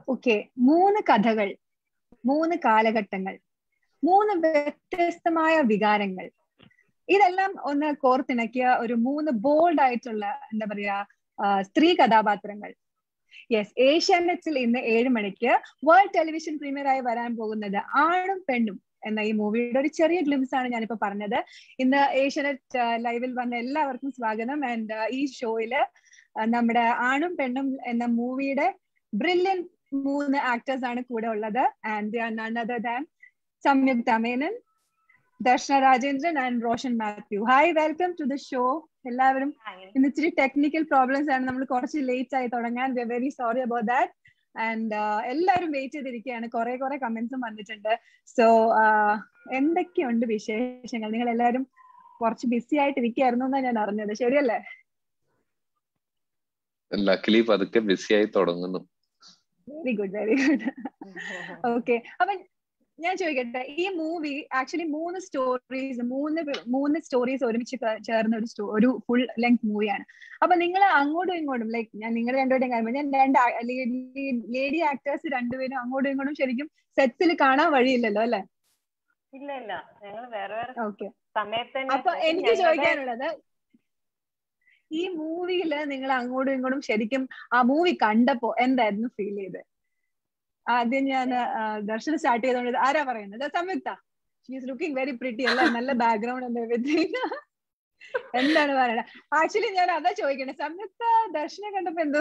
Okay മൂന്ന് കഥകൾ മൂന്ന് കാലഘട്ടങ്ങൾ മൂന്ന് വ്യത്യസ്തമായ വികാരങ്ങൾ ഇതെല്ലാം ഒന്ന് കോർത്തിണക്കിയ ഒരു മൂന്ന് ബോൾഡ് ആയിട്ടുള്ള എന്താ പറയാ സ്ത്രീ കഥാപാത്രങ്ങൾ യെസ് ഏഷ്യാനെറ്റിൽ ഇന്ന് ഏഴ് മണിക്ക് വേൾഡ് ടെലിവിഷൻ പ്രീമിയർ ആയി വരാൻ പോകുന്നത് ആണും പെണ്ണും എന്ന ഈ മൂവിയുടെ ഒരു ചെറിയ ഗ്ലിംസ് ആണ് ഞാനിപ്പോ പറഞ്ഞത് ഇന്ന് ഏഷ്യാനെറ്റ് ലൈവിൽ വന്ന എല്ലാവർക്കും സ്വാഗതം ആൻഡ് ഈ ഷോയില് നമ്മുടെ ആണും പെണ്ണും എന്ന മൂവിയുടെ ബ്രില്യൻ മൂന്ന് ആക്ടേഴ്സ് ആണ് കൂടെ ഉള്ളത് and none other than Samyuktha Menon Darshana Rajendran and Roshan Mathew hi welcome to the show എല്ലാവരും ഇന്ന് ഇച്ചിരി ടെക്നിക്കൽ പ്രോബ്ലംസ് ആണ് നമ്മൾ കുറച്ച് ലേറ്റ് ആയി തുടങ്ങാൻ we very sorry about that and എല്ലാവരും വെയിറ്റ് ചെയ്തിരിക്കുകയാണ് കുറെ കുറെ കമന്റ്സും വന്നിട്ടുണ്ട് സോ എന്തൊക്കെയുണ്ട് വിശേഷങ്ങൾ നിങ്ങൾ എല്ലാവരും കുറച്ച് ബിസി ആയിട്ട് ഇരിക്കുകയായിരുന്നു എന്നാണ് ഞാൻ അറിഞ്ഞത് ശരിയല്ലേ ലക്കിലി പതുക്കെ ബിസി ആയി തുടങ്ങുന്നു very good very good okay അപ്പൊ ഞാൻ ചോദിക്കട്ടെ ഈ മൂവി ആക്ച്വലി മൂന്ന് സ്റ്റോറീസ് മൂന്ന് മൂന്ന് സ്റ്റോറീസ് ഒരുമിച്ച് ചേർന്ന ഒരു ഒരു ഫുൾ ലെങ്ത് മൂവിയാണ് അപ്പൊ നിങ്ങൾ അങ്ങോട്ടും ഇങ്ങോട്ടും ലൈക്ക് ഞാൻ നിങ്ങൾ രണ്ടുപേരുടെയും കാര്യം ഞാൻ രണ്ട് ലേഡി ആക്ടേഴ്സ് രണ്ടുപേരും അങ്ങോട്ടും ഇങ്ങോട്ടും ശരിക്കും സെറ്റ്സിൽ കാണാൻ വഴിയില്ലല്ലോ അല്ലെ ഇല്ല ഇല്ല ഞങ്ങൾ വേറെ വേറെ ഓക്കെ സമയത്ത് അപ്പൊ എനിക്ക് ചോദിക്കാനുള്ളത് ഈ മൂവിയില് നിങ്ങൾ അങ്ങോട്ടും ഇങ്ങോട്ടും ശരിക്കും ആ മൂവി കണ്ടപ്പോ എന്തായിരുന്നു ഫീൽ ചെയ്ത് ആദ്യം ഞാൻ ദർശനം സ്റ്റാർട്ട് ചെയ്തോണ്ട് ആരാ പറയുന്നത് സംയുക്ത ഷീസ് ലുക്കിംഗ് വെരി പ്രിറ്റി അല്ല നല്ല ബാക്ക്ഗ്രൗണ്ട് എന്താ എന്താണ് പറയണത് ആക്ച്വലി ഞാൻ അതാ ചോദിക്കണേ സംയുക്ത ദർശനം കണ്ടപ്പോ എന്തോ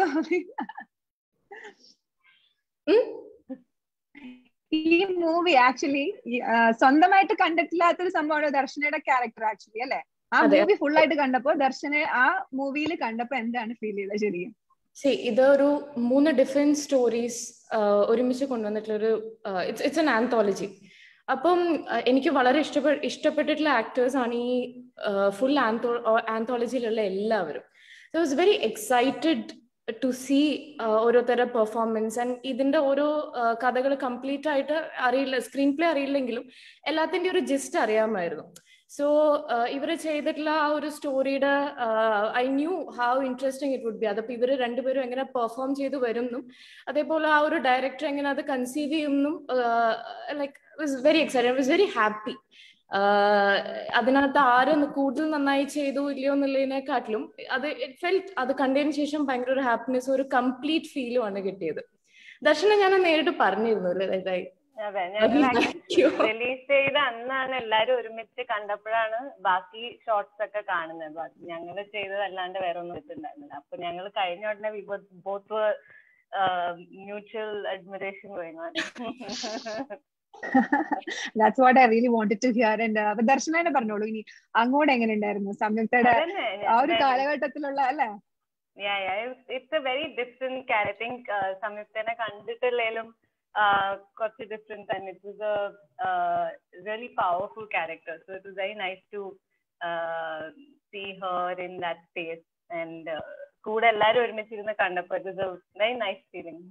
ഈ മൂവി ആക്ച്വലി സ്വന്തമായിട്ട് കണ്ടിട്ടില്ലാത്തൊരു സംഭവമാണ് ദർശനയുടെ ക്യാരക്ടർ ആക്ച്വലി അല്ലെ ആ മൂവി ഫുൾ ആയിട്ട് കണ്ടപ്പോ ദർശനെ ആ മൂവിയിൽ കണ്ടപ്പോ എന്താണ് ഫീൽ ചെയ്തത് ശരിക്കും സി ഇതൊരു മൂന്ന് ഡിഫറെന്റ് സ്റ്റോറീസ് ഒരുമിച്ച് കൊണ്ടുവന്നിട്ടുള്ള ഒരു ഇറ്റ്സ് ഇറ്റ്സ് എൻ ആന്തോളജി അപ്പം എനിക്ക് വളരെ ഇഷ്ടപ്പെട്ട ഇഷ്ടപ്പെട്ടിട്ടുള്ള ആക്ടേഴ്സ് ആണ് ഈ ഫുൾ ആന്തോ ആന്തോളജിയിലുള്ള എല്ലാവരും so was very excited to see ഓരോരുത്തരുടെ പെർഫോമൻസ് ആൻഡ് ഇതിന്റെ ഓരോ കഥകൾ കംപ്ലീറ്റ് ആയിട്ട് അറിയില്ല സ്ക്രീൻ പ്ലേ അറിയില്ലെങ്കിലും എല്ലാത്തിൻ്റെ ഒരു ജിസ്റ്റ് അറിയാമായിരുന്നു സോ ഇവർ ചെയ്തിട്ടുള്ള ആ ഒരു സ്റ്റോറിയുടെ I knew how interesting it would be അതപ്പോൾ ഇവർ രണ്ടുപേരും എങ്ങനെ പെർഫോം ചെയ്ത് വരുന്നും അതേപോലെ ആ ഒരു ഡയറക്ടർ എങ്ങനെ അത് കൺസീവ് ചെയ്യുന്നും like was very excited was very happy അതിനകത്ത് ആര് കൂടുതൽ നന്നായി ചെയ്തു ഇല്ലയോ എന്നുള്ളതിനെക്കാട്ടിലും അത് ഇറ്റ് ഫെൽറ്റ് അത് കണ്ടതിന് ശേഷം ഭയങ്കര ഒരു ഹാപ്പിനെസ് ഒരു കംപ്ലീറ്റ് ഫീലും ആണ് കിട്ടിയത് ദർശനം ഞാൻ നേരിട്ട് പറഞ്ഞിരുന്നു അല്ലേ അതെ റിലീസ് ചെയ്ത അന്നാണ് എല്ലാരും ഒരുമിച്ച് കണ്ടപ്പോഴാണ് ബാക്കി ഷോർട്സ് ഒക്കെ കാണുന്നത് ഞങ്ങൾ ചെയ്തതല്ലാണ്ട് വേറെ ഒന്നും വെച്ചിട്ടുണ്ടായിരുന്നില്ല അപ്പൊ ഞങ്ങൾ കഴിഞ്ഞ ഉടനെ both mutual admiration that's what I really wanted to hear and അപ്പൊ ദർശനനെ പറഞ്ഞോളൂ ഇനി അങ്ങോട്ട് എങ്ങനെ ഉണ്ടായിരുന്നു സംയുക്തയുടെ ആ ഒരു കാലഘട്ടത്തിലുള്ള അല്ലേ it's a very different I think സംയുക്തനെ കണ്ടിട്ടില്ലേലും കുറച്ച് ഡിഫറെന്റ് തന്നെ it was a really powerful character so it was very nice to see her in that space and കൂടെ എല്ലാരും ഒരുമിച്ചിരുന്ന് കണ്ടപ്പോ it was a very nice feeling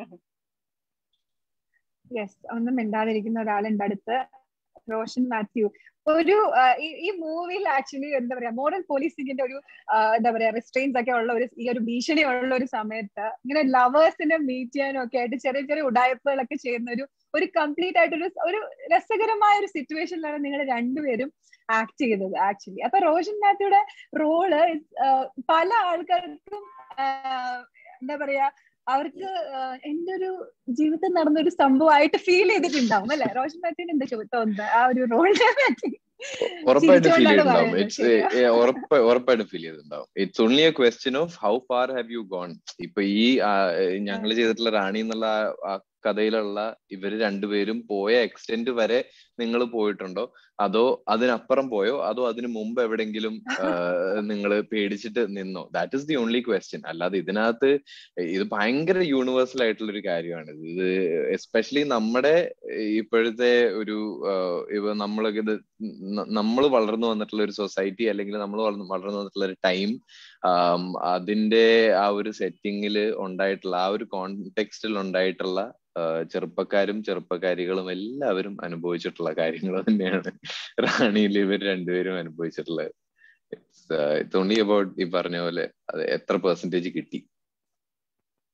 yes ഒന്നും മിണ്ടാതിരിക്കുന്ന ഒരാളുണ്ട് അടുത്ത് റോഷൻ മാത്യു ഒരു ഈ മൂവിയിൽ ആക്ച്വലി എന്താ പറയാ മോഡൽ പോലീസിംഗിന്റെ ഒരു എന്താ പറയാ റെസ്ട്രെയിൻസ് ഒക്കെ ഉള്ള ഒരു ഈ ഒരു ഭീഷണി ഉള്ള ഒരു സമയത്ത് ഇങ്ങനെ ലവേഴ്സിനെ മീറ്റ് ചെയ്യാനും ഒക്കെ ആയിട്ട് ചെറിയ ചെറിയ ഉടായ്പകളൊക്കെ ചെയ്യുന്ന ഒരു ഒരു കംപ്ലീറ്റ് ആയിട്ട് ഒരു ഒരു രസകരമായ ഒരു സിറ്റുവേഷനിലാണ് നിങ്ങൾ രണ്ടുപേരും ആക്ട് ചെയ്തത് ആക്ച്വലി അപ്പൊ റോഷൻ മാത്യുടെ റോള് പല ആൾക്കാർക്കും എന്താ പറയാ അവർക്ക് എന്റെ ഒരു ജീവിതത്തിൽ നടന്ന ഒരു സംഭവമായിട്ട് ഫീൽ ചെയ്തിട്ടുണ്ടാവും അല്ലെ റോഷൻ മാത്യുവിന് എന്താ തോന്നുന്നത് ആ ഒരു റോളിനെ പറ്റി ഉറപ്പായിട്ട് ഫീൽ ചെയ്തിട്ടുണ്ടാവും ഇറ്റ്സ് ഉറപ്പായിട്ട് ഫീൽ ചെയ്തിട്ടുണ്ടാവും it's only a question of how far have you gone ഇപ്പൊ ഈ ഞങ്ങൾ ചെയ്തിട്ടുള്ള റാണി എന്നുള്ള കഥയിലുള്ള ഇവര് രണ്ടുപേരും പോയ എക്സ്റ്റെന്റ് വരെ നിങ്ങൾ പോയിട്ടുണ്ടോ അതോ അതിനപ്പുറം പോയോ അതോ അതിനു മുമ്പ് എവിടെങ്കിലും നിങ്ങൾ പേടിച്ചിട്ട് നിന്നോ that is the only question അല്ലാതെ ഇതിനകത്ത് ഇത് ഭയങ്കര യൂണിവേഴ്സൽ ആയിട്ടുള്ള ഒരു കാര്യമാണ് ഇത് എസ്പെഷ്യലി നമ്മുടെ ഇപ്പോഴത്തെ ഒരു ഇപ്പൊ നമ്മളൊക്കെ ഇത് നമ്മൾ വളർന്നു വന്നിട്ടുള്ള ഒരു സൊസൈറ്റി അല്ലെങ്കിൽ നമ്മൾ വളർന്നു വന്നിട്ടുള്ള ഒരു ടൈം അതിന്റെ ആ ഒരു സെറ്റിങ്ങിൽ ഉണ്ടായിട്ടുള്ള ആ ഒരു കോണ്ടെക്സ്റ്റിൽ ഉണ്ടായിട്ടുള്ള ചെറുപ്പക്കാരും ചെറുപ്പക്കാരികളും എല്ലാവരും അനുഭവിച്ചിട്ടുള്ള കാര്യങ്ങൾ തന്നെയാണ് റാണിയിൽ ഇവർ രണ്ടുപേരും അനുഭവിച്ചിട്ടുള്ളത് ഇറ്റ്സ് ഓൺലി അബൌട്ട് ഈ പറഞ്ഞ പോലെ അത് എത്ര പെർസെന്റേജ് കിട്ടി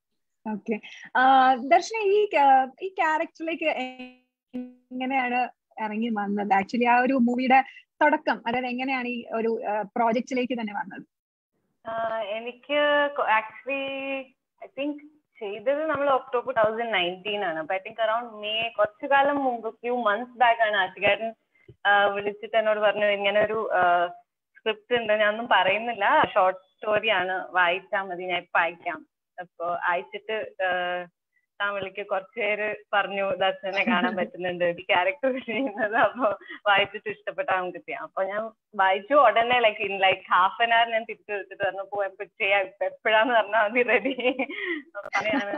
ഓക്കെ ദർശന ഈ ഈ ക്യാരക്ടറിലേക്ക് എങ്ങനെയാണ് ഇറങ്ങി വന്നത് ആക്ച്വലി ആ ഒരു മൂവിയുടെ തുടക്കം അതായത് എങ്ങനെയാണ് ഈ ഒരു പ്രോജക്റ്റിലേക്ക് തന്നെ വന്നത് എനിക്ക് ആക്ച്വലി ഐ തിങ്ക് ചെയ്തത് നമ്മൾ ഒക്ടോബർ ടൂ തൗസൻഡ് നയൻറ്റീൻ ആണ് അപ്പൊ ഐ തിങ്ക് അറൌണ്ട് മെയ് കുറച്ചു കാലം മുമ്പ് ഫ്യൂ മന്ത്സ് ബാക്ക് ആണ് ആശുകാരൻ വിളിച്ചിട്ട് എന്നോട് പറഞ്ഞു ഇങ്ങനെ ഒരു സ്ക്രിപ്റ്റ് ഉണ്ട് ഞാൻ ഒന്നും പറയുന്നില്ല ഷോർട്ട് സ്റ്റോറി ആണ് വായിച്ചാൽ മതി ഞാൻ ഇപ്പൊ അയക്കാം അപ്പൊ അയച്ചിട്ട് തമിഴിലേക്ക് കുറച്ചു പേര് പറഞ്ഞു ദർശനെ കാണാൻ പറ്റുന്നുണ്ട് ഈ ക്യാരക്ടർ ചെയ്യുന്നത് അപ്പൊ വായിച്ചിട്ട് ഇഷ്ടപ്പെട്ട നമുക്ക് ചെയ്യാം അപ്പൊ ഞാൻ വായിച്ചു ഉടനെ like in like half an hour ഞാൻ തിരിച്ചു വിളിച്ചിട്ട് പറഞ്ഞു പോയപ്പോ ചെയ്യാം ഇപ്പൊ എപ്പോഴാന്ന് പറഞ്ഞാൽ മതി റെഡി അങ്ങനെയാണ്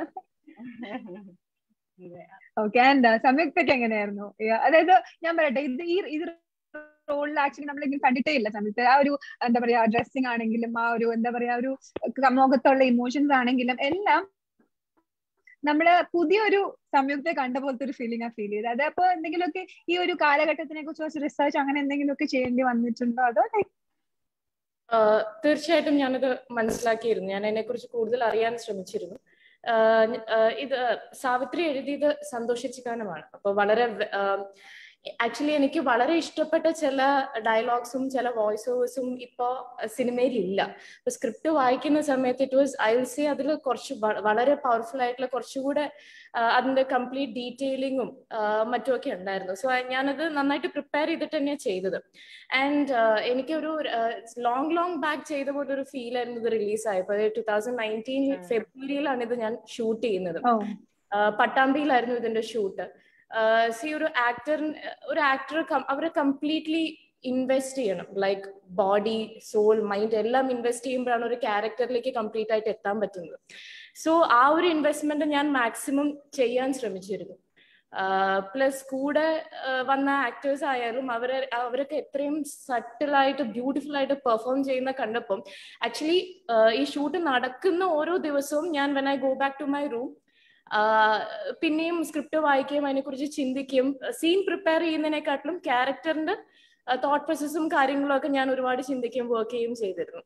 ഓക്കെ ആൻഡ് സംയുക്തൊക്കെ എങ്ങനെയായിരുന്നു അതായത് ഞാൻ പറയട്ടെ ഇത് ഈ ഇത് റോളിൽ ആക്ച്വലി നമ്മൾ കണ്ടിട്ടേ ഇല്ല സംയുക്ത ആ ഒരു എന്താ പറയാ ഡ്രസ്സിംഗ് ആണെങ്കിലും ആ ഒരു എന്താ പറയാ ഒരു മുഖത്തുള്ള ഇമോഷൻസ് ആണെങ്കിലും എല്ലാം നമ്മള് പുതിയൊരു സംയുക്തയെ കണ്ട പോലത്തെ ഒരു ഫീലിംഗ് ആ ഫീൽ ചെയ്തത് അതപ്പോ എന്തെങ്കിലുമൊക്കെ ഈ ഒരു കാലഘട്ടത്തിനെ കുറിച്ച് കുറച്ച് റിസർച്ച് അങ്ങനെ എന്തെങ്കിലുമൊക്കെ ചെയ്യേണ്ടി വന്നിട്ടുണ്ടോ അതോ തീർച്ചയായിട്ടും ഞാനത് മനസ്സിലാക്കിയിരുന്നു ഞാൻ അതിനെ കുറിച്ച് കൂടുതൽ അറിയാൻ ശ്രമിച്ചിരുന്നു ഇത് സാവിത്രി എഴുതിയത് സന്തോഷിച്ചിക്കാനുമാണ് അപ്പൊ വളരെ ആക്ച്വലി എനിക്ക് വളരെ ഇഷ്ടപ്പെട്ട ചില ഡയലോഗ്സും ചില വോയിസ് ഓവേഴ്സും ഇപ്പോ സിനിമയിൽ ഇല്ല ഇപ്പൊ സ്ക്രിപ്റ്റ് വായിക്കുന്ന സമയത്ത് it was I will say അതിൽ കുറച്ച് വളരെ പവർഫുൾ ആയിട്ടുള്ള കുറച്ചുകൂടെ അതിന്റെ കംപ്ലീറ്റ് ഡീറ്റെയിലിങ്ങും മറ്റുമൊക്കെ ഉണ്ടായിരുന്നു സോ ഞാനത് നന്നായിട്ട് പ്രിപ്പയർ ചെയ്തിട്ട് തന്നെയാണ് ചെയ്തത് ആൻഡ് എനിക്കൊരു ലോങ് ലോങ് ബാക്ക് ചെയ്ത പോലെ ഒരു ഫീൽ ആയിരുന്നു ഇത് റിലീസ് ആയപ്പോൾ ടൂ തൗസൻഡ് നയൻറ്റീൻ ഫെബ്രുവരിയിലാണ് ഇത് ഞാൻ ഷൂട്ട് ചെയ്യുന്നത് പട്ടാമ്പിയിലായിരുന്നു ഇതിന്റെ ഷൂട്ട് സി ഒരു ആക്ടർ ഒരു ആക്ടർ അവരെ കംപ്ലീറ്റ്ലി ഇൻവെസ്റ്റ് ചെയ്യണം ലൈക്ക് ബോഡി സോൾ മൈൻഡ് എല്ലാം ഇൻവെസ്റ്റ് ചെയ്യുമ്പോഴാണ് ഒരു ക്യാരക്ടറിലേക്ക് കംപ്ലീറ്റ് ആയിട്ട് എത്താൻ പറ്റുന്നത് സോ ആ ഒരു ഇൻവെസ്റ്റ്മെന്റ് ഞാൻ മാക്സിമം ചെയ്യാൻ ശ്രമിച്ചിരുന്നു പ്ലസ് കൂടെ വന്ന ആക്ടേഴ്സ് ആയാലും അവരെ അവരൊക്കെ എത്രയും സട്ടിലായിട്ട് ബ്യൂട്ടിഫുൾ ആയിട്ട് പെർഫോം ചെയ്യുന്ന കണ്ടപ്പം ആക്ച്വലി ഈ ഷൂട്ട് നടക്കുന്ന ഓരോ ദിവസവും ഞാൻ when I go back to my room പിന്നെയും സ്ക്രിപ്റ്റ് വായിക്കുകയും അതിനെക്കുറിച്ച് ചിന്തിക്കുകയും സീൻ പ്രിപ്പയർ ചെയ്യുന്നതിനെക്കാട്ടിലും ക്യാരക്ടറിന്റെ തോട്ട് പ്രോസസ്സും കാര്യങ്ങളും ഒക്കെ ഞാൻ ഒരുപാട് ചിന്തിക്കുകയും വർക്ക് ചെയ്യുകയും ചെയ്തിരുന്നു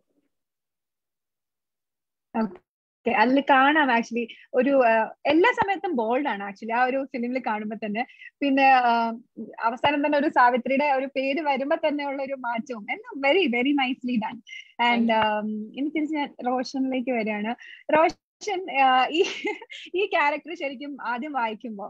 അതിൽ കാണാം ആക്ച്വലി ഒരു എല്ലാ സമയത്തും ബോൾഡ് ആണ് ആക്ച്വലി ആ ഒരു ഫിലിമിൽ കാണുമ്പോൾ തന്നെ പിന്നെ അവസാനം തന്നെ ഒരു സാവിത്രിയുടെ ഒരു പേര് വരുമ്പോ തന്നെ ഉള്ള ഒരു മാറ്റവും എല്ലാം very very nicely done and ഇനി തിരിച്ച് ഞാൻ റോഷനിലേക്ക് വരികയാണ് റോഷൻ ഈ ഈ ക്യാരക്ടർ ശരിക്കും ആദ്യം വായിക്കുമ്പോ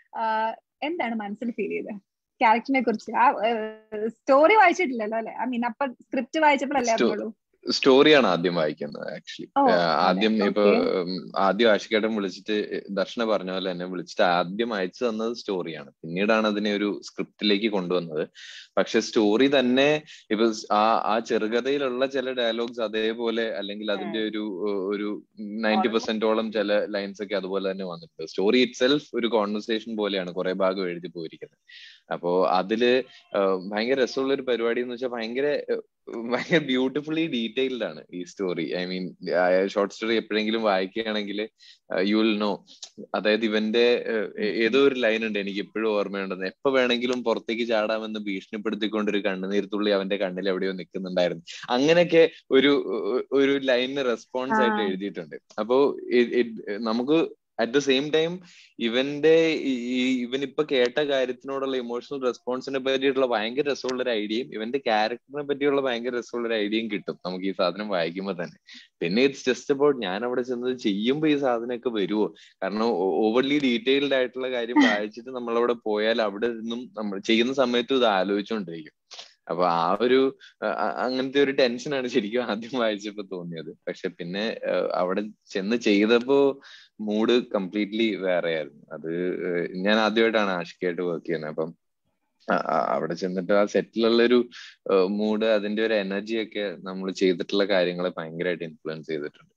എന്താണ് മനസ്സിൽ ഫീൽ ചെയ്തത് ക്യാരക്ടറിനെ കുറിച്ച് ആ സ്റ്റോറി വായിച്ചിട്ടില്ലല്ലോ അല്ലെ ഐ മീൻ അപ്പൊ സ്ക്രിപ്റ്റ് വായിച്ചപ്പോഴല്ലേ അറിയുള്ളൂ സ്റ്റോറിയാണ് ആദ്യം വായിക്കുന്നത് ആക്ച്വലി ആദ്യം ഇപ്പൊ ആദ്യം ആഷിക്കേട്ടൻ വിളിച്ചിട്ട് ദർശന പറഞ്ഞ പോലെ തന്നെ വിളിച്ചിട്ട് ആദ്യം അയച്ചു തന്നത് സ്റ്റോറിയാണ് പിന്നീടാണ് അതിനെ ഒരു സ്ക്രിപ്റ്റിലേക്ക് കൊണ്ടുവന്നത് പക്ഷെ സ്റ്റോറി തന്നെ ഇപ്പൊ ആ ആ ചെറുകഥയിലുള്ള ചില ഡയലോഗ്സ് അതേപോലെ അല്ലെങ്കിൽ അതിന്റെ ഒരു ഒരു നയൻറ്റി പെർസെന്റോളം ചില ലൈൻസ് ഒക്കെ അതുപോലെ തന്നെ വന്നിട്ടുണ്ട് സ്റ്റോറി ഇറ്റ് സെൽഫ് ഒരു കോൺവെർസേഷൻ പോലെയാണ് കുറെ ഭാഗം എഴുതി പോയിരിക്കുന്നത് അപ്പോ അതില് ഭയങ്കര രസമുള്ള ഒരു പരിപാടി എന്ന് വെച്ചാൽ ഭയങ്കര ഭയങ്കര ബ്യൂട്ടിഫുള്ളി ഡീറ്റെയിൽഡ് ആണ് ഈ story I mean short story എപ്പോഴെങ്കിലും വായിക്കുകയാണെങ്കിൽ യു വിൽ നോ അതായത് ഇവന്റെ ഏതോ ഒരു ലൈൻ ഉണ്ട് എനിക്ക് ഇപ്പോഴും ഓർമ്മയുണ്ടെന്ന് എപ്പോ വേണമെങ്കിലും പുറത്തേക്ക് ചാടാമെന്ന് ഭീഷണിപ്പെടുത്തിക്കൊണ്ട് ഒരു കണ്ണുനീർത്തുള്ളി അവന്റെ കണ്ണിൽ എവിടെയോ നിൽക്കുന്നുണ്ടായിരുന്നു അങ്ങനെയൊക്കെ ഒരു ഒരു ലൈനിന് റെസ്പോൺസ് ആയിട്ട് എഴുതിയിട്ടുണ്ട് അപ്പോ നമുക്ക് അറ്റ് ദ സെയിം ടൈം ഇവന്റെ ഈ ഇവൻ ഇപ്പൊ കേട്ട കാര്യത്തിനോടുള്ള ഇമോഷണൽ റെസ്പോൺസിനെ പറ്റിയിട്ടുള്ള ഭയങ്കര രസമുള്ള ഒരു ഐഡിയയും ഇവന്റെ ക്യാരക്ടറിനെ പറ്റിയുള്ള ഭയങ്കര രസമുള്ള ഒരു ഐഡിയയും കിട്ടും നമുക്ക് ഈ സാധനം വായിക്കുമ്പോൾ തന്നെ പിന്നെ ഇറ്റ്സ് ജസ്റ്റ് അബൌട്ട് ഞാൻ അവിടെ ചെന്നത് ചെയ്യുമ്പോൾ ഈ സാധനമൊക്കെ വരുമോ കാരണം ഓവർലി ഡീറ്റെയിൽഡ് ആയിട്ടുള്ള കാര്യം വായിച്ചിട്ട് നമ്മളവിടെ പോയാൽ അവിടെ നിന്നും നമ്മൾ ചെയ്യുന്ന സമയത്തും ഇത് ആലോചിച്ചുകൊണ്ടിരിക്കും അപ്പൊ ആ ഒരു അങ്ങനത്തെ ഒരു ടെൻഷനാണ് ശരിക്കും ആദ്യം വായിച്ചപ്പോ തോന്നിയത് പക്ഷെ പിന്നെ അവിടെ ചെന്ന് ചെയ്തപ്പോ മൂഡ് കംപ്ലീറ്റ്ലി വേറെ ആയിരുന്നു അത് ഞാൻ ആദ്യമായിട്ടാണ് ആഷിക്കായിട്ട് വർക്ക് ചെയ്യുന്നത് അപ്പം അവിടെ ചെന്നിട്ട് ആ സെറ്റിലുള്ള ഒരു മൂഡ് അതിന്റെ ഒരു എനർജി ഒക്കെ നമ്മൾ ചെയ്തിട്ടുള്ള കാര്യങ്ങളെ ഭയങ്കരമായിട്ട് ഇൻഫ്ലുവൻസ് ചെയ്തിട്ടുണ്ട്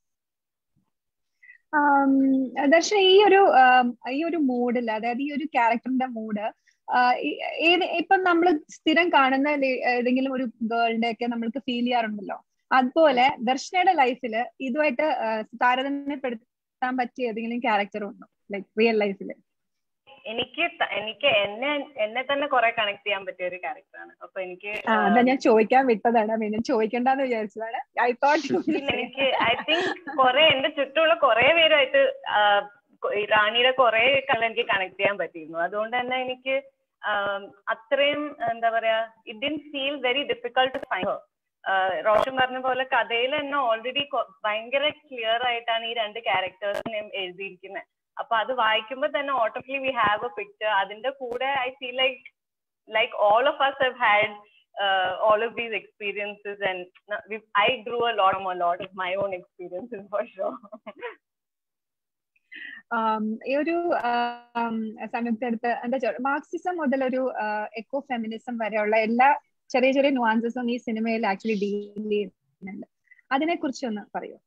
ദർശന ഈ ഒരു ഈ ഒരു മൂഡിൽ അതായത് ഈ ഒരു ക്യാരക്ടറിന്റെ മൂഡ് ഇപ്പം നമ്മൾ സ്ഥിരം കാണുന്ന ഏതെങ്കിലും ഒരു ഗേളിന്റെ ഒക്കെ നമ്മൾക്ക് ഫീൽ ചെയ്യാറുണ്ടല്ലോ അതുപോലെ ദർശനയുടെ ലൈഫിൽ ഇതുമായിട്ട് താരതമ്യപ്പെടുത്താൻ പറ്റിയ ഏതെങ്കിലും ക്യാരക്ടർ ഉണ്ടോ ലൈക് റിയൽ ലൈഫിൽ എനിക്ക് ത- എനിക്ക് എന്നെ എന്നെ തന്നെ കുറെ കണക്ട് ചെയ്യാൻ പറ്റിയ ഒരു ക്യാരക്ടറാണ് അപ്പൊ എനിക്ക് ആ അതാ ഞാൻ ചോദിക്കാൻ വിട്ടതാണ് പിന്നെ ചോദിക്കണ്ടെന്ന് വിചാരിച്ചതാണ് ഐ തോട്ട് പിന്നെ എനിക്ക് ഐ തിങ്ക് കുറെ എന്റെ ചുറ്റുമുള്ള കുറെ പേരുമായിട്ട് ആ, കൊ- ഈ റാണിയുടെ കുറെ കള്ള എനിക്ക് കണക്ട് ചെയ്യാൻ പറ്റിയിരുന്നു അതുകൊണ്ട് തന്നെ എനിക്ക് ആം, അത്രയും എന്താ പറയാ it didn't feel very difficult to find Roshan പറഞ്ഞ പോലെ കഥയിൽ തന്നെ ഓൾറെഡി ഭയങ്കര ക്ലിയർ ആയിട്ടാണ് ഈ രണ്ട് ക്യാരക്ടേഴ്സിനെയും എഴുതിയിരിക്കുന്നത് അപ്പൊ അത് വായിക്കുമ്പോൾ തന്നെ automatically we have a picture അതിന്റെ കൂടെ I feel like like all of us have had uh, all of these experiences and no, we've, I grew a lot from a lot of my own experiences for sure. Um, ഈ ഒരു ആം, സമയത്ത് എടുത്ത് എന്താ Marxism മുതൽ ഒരു echo feminism വരെയുള്ള എല്ലാ ചെറിയ ചെറിയ നുവാൻസസും ഈ സിനിമയിൽ ആക്ച്വലി ഡീൽ ചെയ്യുന്നുണ്ട് അതിനെ കുറിച്ച് ഒന്ന് പറയൂ